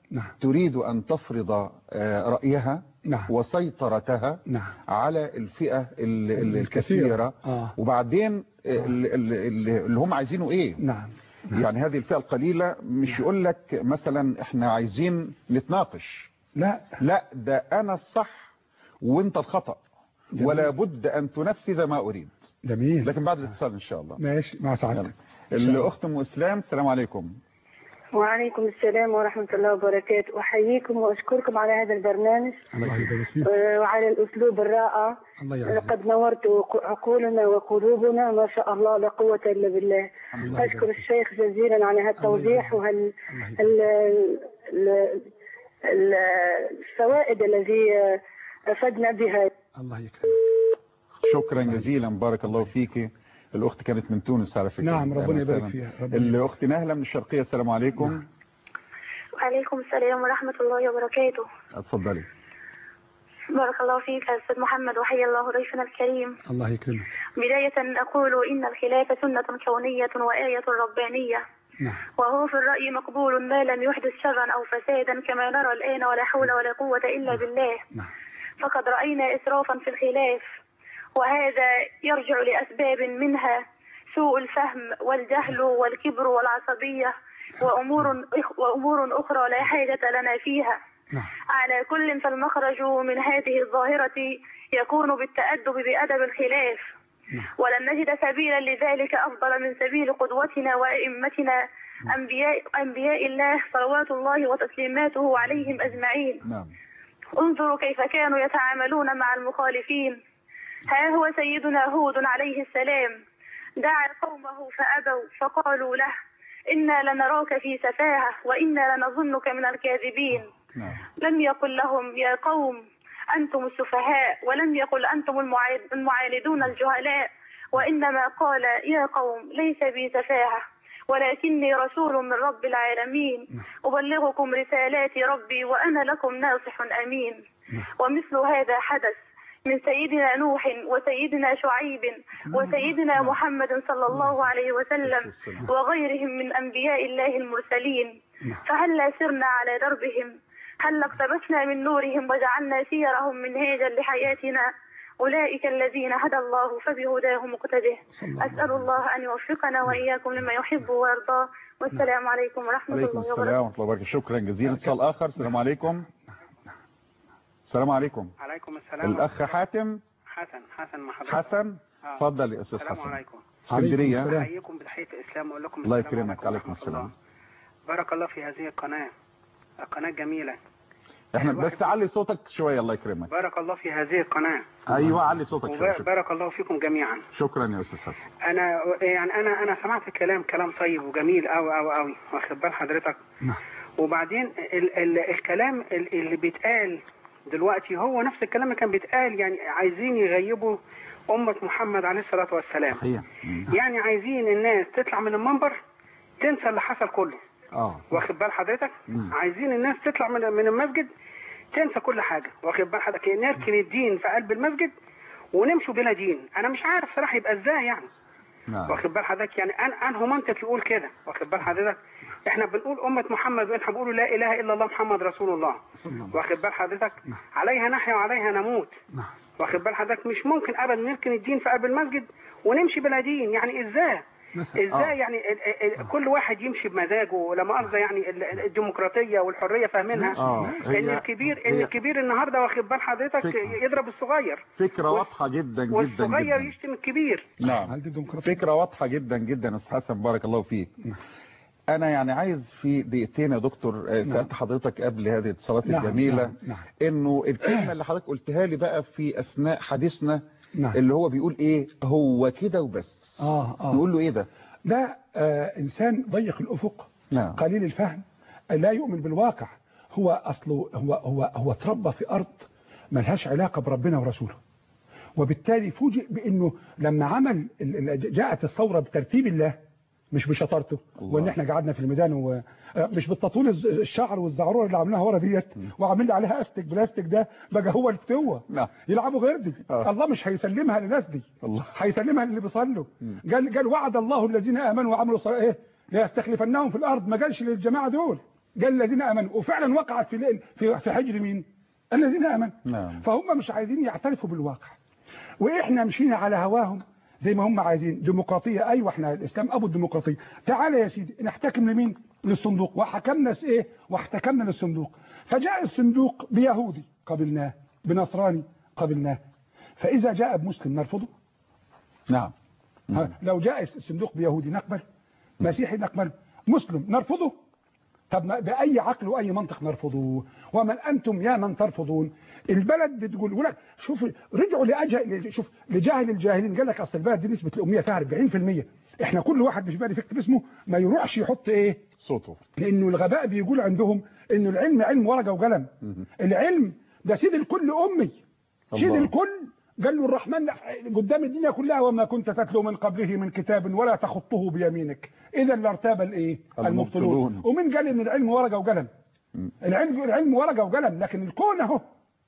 نعم تريد أن تفرض آه، رأيها نعم وسيطرتها نعم على الفئة ال- ال- الكثيرة. الكثيرة آه. وبعدين ال- ال- ال- اللي هم عايزينه ايه نعم يعني هذه الفئة القليلة مش يقول لك مثلا احنا عايزين نتناقش لا لا ده انا الصح وانت الخطأ جميل. ولا بد ان تنفذ ما اريد جميل لكن بعد الاتصال ان شاء الله ماشي مع سعادتك الاخت ام اسلام السلام عليكم وعليكم السلام ورحمة الله وبركاته أحييكم وأشكركم على هذا البرنامج الله يبارك فيك آه، وعلى الأسلوب الرائع الله يعزك لقد نورت عقولنا وقلوبنا ما شاء الله لا قوة إلا بالله الله أشكر يبارك الشيخ جزيلا على هذا التوضيح وهال الله يبارك. ال- ال- ال- الفوائد التي آه، أفدنا بها الله يكرمك شكرا جزيلا بارك الله فيك الاخت كانت من تونس على فكرة نعم ربنا أهلا يبارك وسهلا. فيها ربنا يبارك. الاخت نهلة من الشرقية السلام عليكم نعم. وعليكم السلام ورحمة الله وبركاته اتفضلي بارك الله فيك يا أستاذ محمد وحيا الله ضيفنا الكريم الله يكرمك بداية أقول إن الخلاف سنة كونية وآية ربانية نعم وهو في الرأي مقبول ما لم يحدث شرا أو فسادا كما نرى الآن ولا حول ولا قوة إلا بالله نعم فقد رأينا إسرافا في الخلاف وهذا يرجع لأسباب منها سوء الفهم والجهل والكبر والعصبية وأمور وأمور أخرى لا حاجة لنا فيها نعم على كل فالمخرج من هذه الظاهرة يكون بالتأدب بأدب الخلاف نعم. ولن نجد سبيلا لذلك أفضل من سبيل قدوتنا وأئمتنا أنبياء, أنبياء الله صلوات الله وتسليماته عليهم أجمعين نعم انظروا كيف كانوا يتعاملون مع المخالفين ها هو سيدنا هود عليه السلام دعا قومه فأبوا فقالوا له إنا لنراك في سفاهة وإنا لنظنك من الكاذبين نعم لم يقل لهم يا قوم أنتم السفهاء ولم يقل أنتم المعاند- المعاندون الجهلاء وإنما قال يا قوم ليس بي سفاهة ولكني رسول من رب العالمين أبلغكم رسالات ربي وأنا لكم ناصح أمين ومثل هذا حدث من سيدنا نوح وسيدنا شعيب وسيدنا محمد صلى الله عليه وسلم وغيرهم من أنبياء الله المرسلين فهلا سرنا على دربهم هل اقتبسنا من نورهم وجعلنا سيرهم منهاجا لحياتنا أولئك الذين هدى الله فبهداه مقتده أسأل الله أن يوفقنا وإياكم لما يحب ويرضاه والسلام عليكم ورحمة عليكم الله السلام وبركاته ورحمة الله وبركاته شكرا جزيلا اتصال آخر السلام عليكم السلام عليكم عليكم السلام الأخ حاتم حسن حسن مع حضرتك حسن آه. اتفضل يا أستاذ السلام حسن عليكم اسكندرية السلام. احييكم بتحيه الاسلام واقول لكم الله السلام يكرمك عليكم ورحمة السلام الله. بارك الله في هذه القناه القناه جميله احنا الواحد- بس علي صوتك شوية الله يكرمك بارك الله في هذه القناه ايوه علي صوتك شوية شكرا. وبارك الله فيكم جميعا شكرا يا أستاذ حسن انا يعني انا انا سمعت كلام كلام طيب وجميل قوي قوي قوي واخد بال حضرتك نعم وبعدين ال ال الكلام ال- اللي بيتقال دلوقتي هو نفس الكلام اللي كان بيتقال يعني عايزين يغيبوا أمة محمد عليه الصلاة والسلام صحيح مم. يعني عايزين الناس تطلع من المنبر تنسى اللي حصل كله اه واخد بال حضرتك مم. عايزين الناس تطلع من من المسجد تنسى كل حاجة واخد بال حضرتك نركن الدين في قلب المسجد ونمشوا بلا دين انا مش عارف صراحة يبقى ازاي يعني نعم واخد بال حضرتك يعني أن انه منطق يقول كده واخد بال حضرتك احنا بنقول أمة محمد واحنا بنقول لا إله إلا الله محمد رسول الله صلى الله واخد بال حضرتك عليها نحيا وعليها نموت نعم واخد بال حضرتك مش ممكن ابدا نركن الدين في قلب المسجد ونمشي بلا دين يعني ازاي مثلا ازاي يعني ال- ال- ال- كل واحد يمشي بمزاجه ولا مؤاخذه يعني ال- ال- الديمقراطيه والحريه فاهمينها اه ان هي الكبير ان هي الكبير النهارده واخد بال حضرتك فكرة. يضرب الصغير فكرة واضحة جدا جدا والصغير جدا يشتم الكبير نعم هل دي ديمقراطية؟ فكرة واضحة جدا جدا يا أستاذ حسن بارك الله فيك أنا يعني عايز في دقيقتين يا دكتور آه، سألت حضرتك قبل هذه الاتصالات نعم، الجميلة نعم، نعم. إنه الكلمة اللي حضرتك قلتها لي بقى في أثناء حديثنا نعم. اللي هو بيقول إيه هو كده وبس اه اه نقول له إيه ده ده آه انسان ضيق الافق نعم قليل الفهم لا يؤمن بالواقع هو اصله هو هو هو اتربى في ارض ملهاش علاقه بربنا ورسوله وبالتالي فوجئ بانه لما عمل ال- ال- جاءت الثوره بترتيب الله مش بشطارته الله. وان احنا قعدنا في الميدان و... آه، مش بالتطويل الز- الشعر والزعرور اللي عملناها ورا ديت وعامل لي عليها استك بلاستيك ده بقى هو الفتوه نعم يلعبوا غير دي آه. الله مش هيسلمها للناس دي الله هيسلمها للي بيصلوا قال قال وعد الله الذين امنوا وعملوا الصالحات ايه لا يستخلفنهم في الارض ما قالش للجماعه دول قال الذين امنوا وفعلا وقعت في ليل- في في حجر مين الذين امنوا نعم فهم مش عايزين يعترفوا بالواقع واحنا مشينا على هواهم زي ما هم عايزين ديمقراطيه ايوه احنا الاسلام ابو الديمقراطيه تعالى يا سيدي نحتكم لمين للصندوق وحكمنا س- ايه واحتكمنا للصندوق فجاء الصندوق بيهودي قبلناه بنصراني قبلناه فاذا جاء بمسلم نرفضه نعم ها، لو جاء الصندوق بيهودي نقبل مسيحي نقبل مسلم نرفضه طب ما- بأي عقل وأي منطق نرفضه ومن أنتم يا من ترفضون البلد بتقول يقول لك شوف رجعوا لأجهل شوف لجاهل الجاهلين قال لك أصل البلد دي نسبة الأمية فيها 40% احنا كل واحد مش بالي يكتب اسمه ما يروحش يحط ايه صوته لانه الغباء بيقول عندهم انه العلم علم ورقه وقلم العلم ده سيد الكل امي سيد الله. الكل قال له الرحمن قدام الدنيا كلها وما كنت تتلو من قبله من كتاب ولا تخطه بيمينك اذا لارتاب الايه المبطلون. المبطلون ومن قال ان العلم ورقه وقلم العلم العلم ورقه وقلم لكن الكون اهو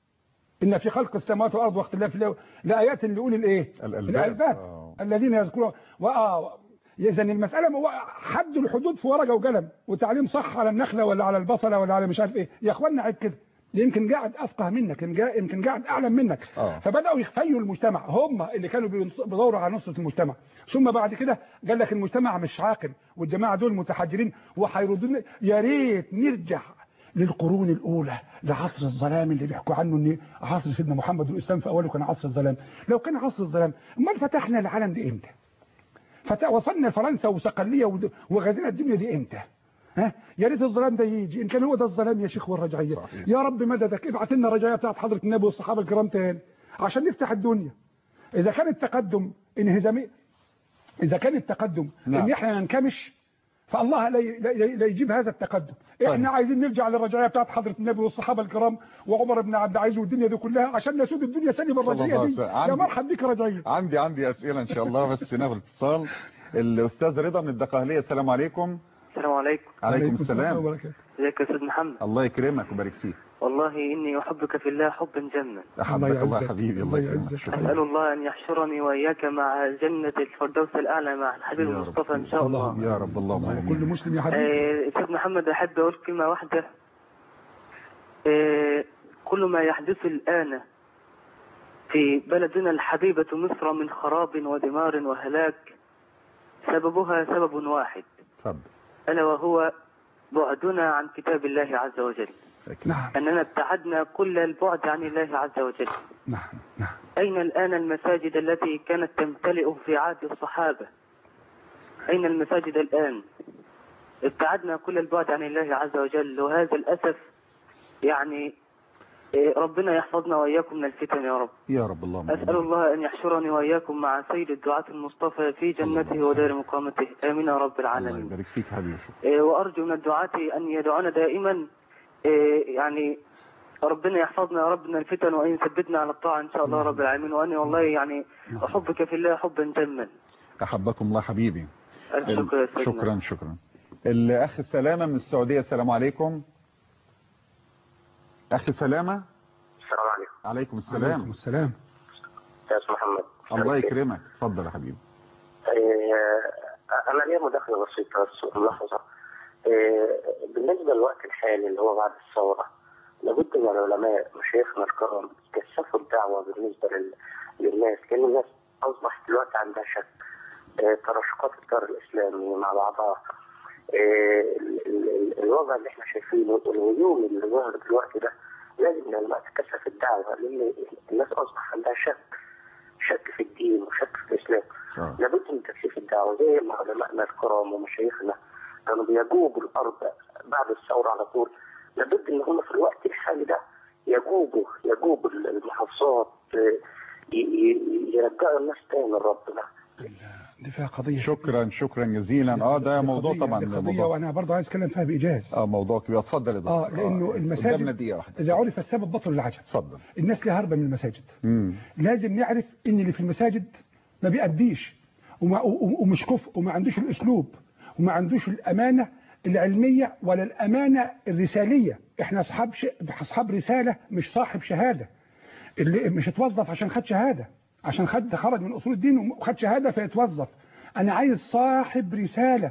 ان في خلق السماوات والارض واختلاف الليل لايات لاولي الايه الألباب. الالباب آه. الذين يذكرون وآه اذا المساله هو حد الحدود في ورقه وقلم وتعليم صح على النخله ولا على البصله ولا على مش عارف ايه يا اخوانا عيب كده يمكن قاعد افقه منك يمكن قاعد- يمكن قاعد اعلم منك آه. فبداوا يخفيوا المجتمع هم اللي كانوا بينص- بيدوروا على نصره المجتمع ثم بعد كده قال لك المجتمع مش عاقل والجماعه دول متحجرين وهيردون يا ريت نرجع للقرون الاولى لعصر الظلام اللي بيحكوا عنه ان عصر سيدنا محمد والاسلام في اوله كان عصر الظلام لو كان عصر الظلام امال فتحنا العالم دي امتى فت... وصلنا لفرنسا وصقليه ود- وغزينا الدنيا دي امتى ها يا ريت الظلام ده يجي ان كان هو ده الظلام يا شيخ والرجعيه صحيح. يا رب مددك ابعت لنا الرجعيه بتاعت حضره النبي والصحابه الكرام تاني عشان نفتح الدنيا اذا كان التقدم انهزامي اذا كان التقدم نعم. ان احنا ننكمش فالله لا ي- لا ي- لا يجيب هذا التقدم احنا طيب. عايزين نرجع للرجعيه بتاعت حضره النبي والصحابه الكرام وعمر بن عبد العزيز والدنيا دي كلها عشان نسود الدنيا تاني صلى الله بالرجعيه عليه دي وسلم. يا عندي- مرحب بك رجعيه عندي عندي اسئله ان شاء الله بس ناخد اتصال الاستاذ رضا من الدقهليه السلام عليكم السلام عليكم عليكم السلام وبركاته ازيك يا استاذ محمد الله يكرمك ويبارك فيك والله اني احبك في الله حبا جما احبك الله يعزك. حبيبي الله الله يكرمك يعزك. شكرا اسال الله ان يحشرني واياك مع جنه الفردوس الاعلى مع الحبيب يا رب. المصطفى ان شاء الله يا رب اللهم كل امين مسلم يا حبيبي آه، استاذ محمد احب اقول كلمه واحده آه، كل ما يحدث الان في بلدنا الحبيبه مصر من خراب ودمار وهلاك سببها سبب واحد اتفضل الا وهو بعدنا عن كتاب الله عز وجل نعم اننا ابتعدنا كل البعد عن الله عز وجل نعم نعم أين الآن المساجد التي كانت تمتلئ في عهد الصحابة أين المساجد الآن ابتعدنا كل البعد عن الله عز وجل وهذا الأسف يعني إيه، ربنا يحفظنا وإياكم من الفتن يا رب يا رب اللهم أسأل امين الله أن يحشرني وإياكم مع سيد الدعاة المصطفى في جنته ودار مقامته آمين يا رب الله العالمين يبارك فيك يا حبيبي إيه، وأرجو من الدعاة أن يدعونا دائما إيه، يعني ربنا يحفظنا يا رب من الفتن وأن يثبتنا على الطاعة إن شاء الله رب العالمين وأني والله يعني أحبك في الله حبا جما احبكم الله حبيبي ألف شكر يا سيدنا شكرا شكرا الاخ سلامه من السعوديه السلام عليكم اخ سلامه السلام عليكم عليكم عليكم السلام السلام يا استاذ محمد الله يكرمك اتفضل يا حبيبي آه، انا ليا مداخله بسيطه بس ملاحظه آه، بالنسبه للوقت الحالي اللي هو بعد الثوره لابد من العلماء مشايخنا الكرام يكثفوا الدعوه بالنسبه لل... للناس لان الناس اصبح دلوقتي عندها شك آه، تراشقات التيار الاسلامي مع بعضها آه، ال- ال- ال- الوضع اللي احنا شايفينه الهجوم اللي ظهر دلوقتي ده لازم العلماء تكثف الدعوه لان الناس اصبح عندها شك شك في الدين وشك في الاسلام آه. لابد من تكثيف الدعوه زي ما علمائنا الكرام ومشايخنا كانوا بيجوبوا الارض بعد الثوره على طول لابد ان هم في الوقت الحالي ده يجوبوا يجوبوا المحافظات آه، ي- ي- يرجعوا الناس تاني لربنا دي فيها قضيه شكرا شكرا جزيلا اه ده دي موضوع قضية- طبعا دي قضيه موضوع وانا برضه عايز اتكلم فيها بايجاز اه موضوع كبير اتفضل يا دكتور اه لانه قدامنا المساجد دقيقه واحده اذا عرف السبب بطل العجب اتفضل الناس ليها هربة من المساجد امم لازم نعرف ان اللي في المساجد ما بيأديش وما و- ومش كفء وما عندوش الاسلوب وما عندوش الامانه العلميه ولا الامانه الرساليه احنا اصحاب ش... اصحاب رساله مش صاحب شهاده اللي مش اتوظف عشان خد شهاده عشان خد خرج من اصول الدين وخد شهاده فيتوظف انا عايز صاحب رساله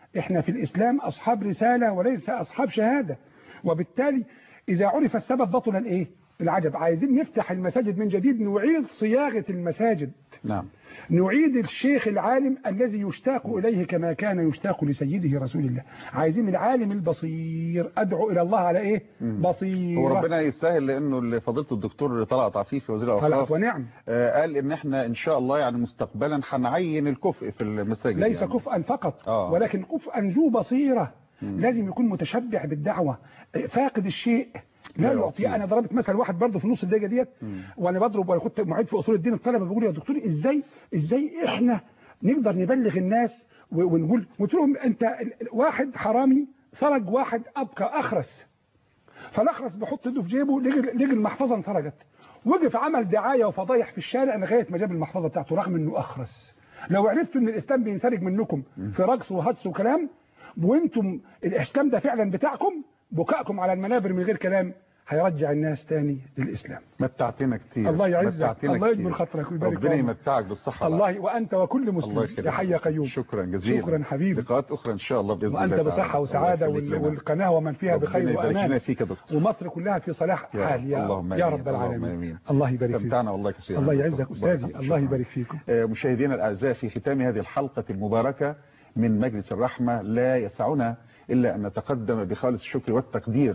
احنا في الإسلام أصحاب رسالة وليس أصحاب شهادة وبالتالي إذا عرف السبب بطل الإيه العجب عايزين نفتح المساجد من جديد نعيد صياغة المساجد نعم نعيد الشيخ العالم الذي يشتاق إليه كما كان يشتاق لسيده رسول الله عايزين العالم البصير أدعو إلى الله على إيه بصير هو ربنا يسهل لانه فضيله الدكتور طلعت عفيفي وزير الاوقاف ونعم آه قال ان احنا ان شاء الله يعني مستقبلا هنعين الكفء في المساجد ليس يعني. كفءا فقط آه. ولكن كفءا ذو بصيرة لازم يكون متشبع بالدعوة فاقد الشيء لا لا يعطيه يعطيه. انا ضربت مثل واحد برضه في نص الدقيقه ديت وانا بضرب وانا كنت معيد في اصول الدين الطلبه بيقول يا دكتور ازاي ازاي احنا نقدر نبلغ الناس و- ونقول قلت لهم انت ال- ال- واحد حرامي سرق واحد ابقى اخرس فالاخرس بيحط ايده في جيبه لقي لقي المحفظه انسرقت وقف عمل دعايه وفضايح في الشارع لغايه ما جاب المحفظه بتاعته رغم انه اخرس لو عرفتوا ان الاسلام بينسرق منكم في رقص وهجس وكلام وانتم الاسلام ده فعلا بتاعكم بكائكم على المنابر من غير كلام هيرجع الناس تاني للاسلام متعتنا كتير الله يعزك متعتنا الله يجبر كتير. خاطرك ويبارك ربنا في عمرك. يمتعك بالصحه الله وانت وكل الله مسلم يخليك يا حي يا قيوم شكرا جزيلا شكرا حبيبي لقاءات اخرى ان شاء الله باذن وانت الله بصحه تعالى. وسعاده الله يخليك وال- لنا. والقناه ومن فيها ربنا بخير يبارك لنا وامان فيك يا دكتور ومصر كلها في صلاح يا حال يا, اللهم يا آمين. رب اللهم العالمين آمين. الله يبارك فيك استمتعنا والله كثيرا الله دكتور. يعزك بارك استاذي الله. الله شكراً. يبارك فيكم آه، مشاهدينا الاعزاء في ختام هذه الحلقه المباركه من مجلس الرحمه لا يسعنا الا ان نتقدم بخالص الشكر والتقدير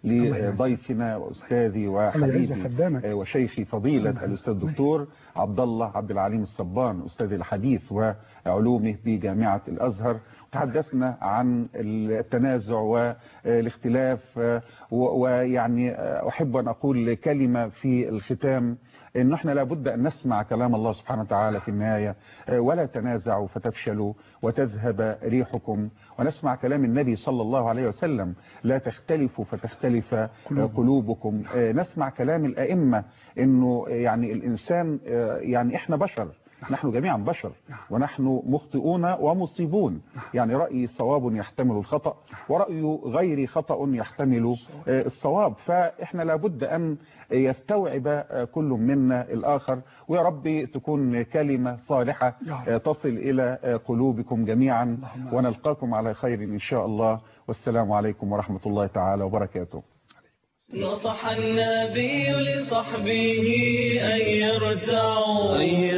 لضيفنا واستاذي الله يعز وحبيبي خدامك آه، وشيخي فضيله الاستاذ الدكتور عبد الله عبد العليم الصبان استاذ الحديث وعلومه بجامعه الازهر تحدثنا عن التنازع والاختلاف آه، و- ويعني آه، احب ان اقول كلمه في الختام ان احنا لابد ان نسمع كلام الله سبحانه وتعالى في النهايه آه، ولا تنازعوا فتفشلوا وتذهب ريحكم ونسمع كلام النبي صلى الله عليه وسلم لا تختلفوا فتختلف آه، قلوبكم آه، نسمع كلام الائمه انه يعني الانسان آه، يعني احنا بشر نحن جميعا بشر ونحن مخطئون ومصيبون يعني رأيي صواب يحتمل الخطأ ورأي غيري خطأ يحتمل آه، الصواب فإحنا لابد أن يستوعب آه، كل منا الآخر ويا رب تكون كلمة صالحة آه، تصل إلى آه، قلوبكم جميعا ونلقاكم على خير إن شاء الله والسلام عليكم ورحمة الله تعالى وبركاته نصح النبي لصحبه أن يرتعوا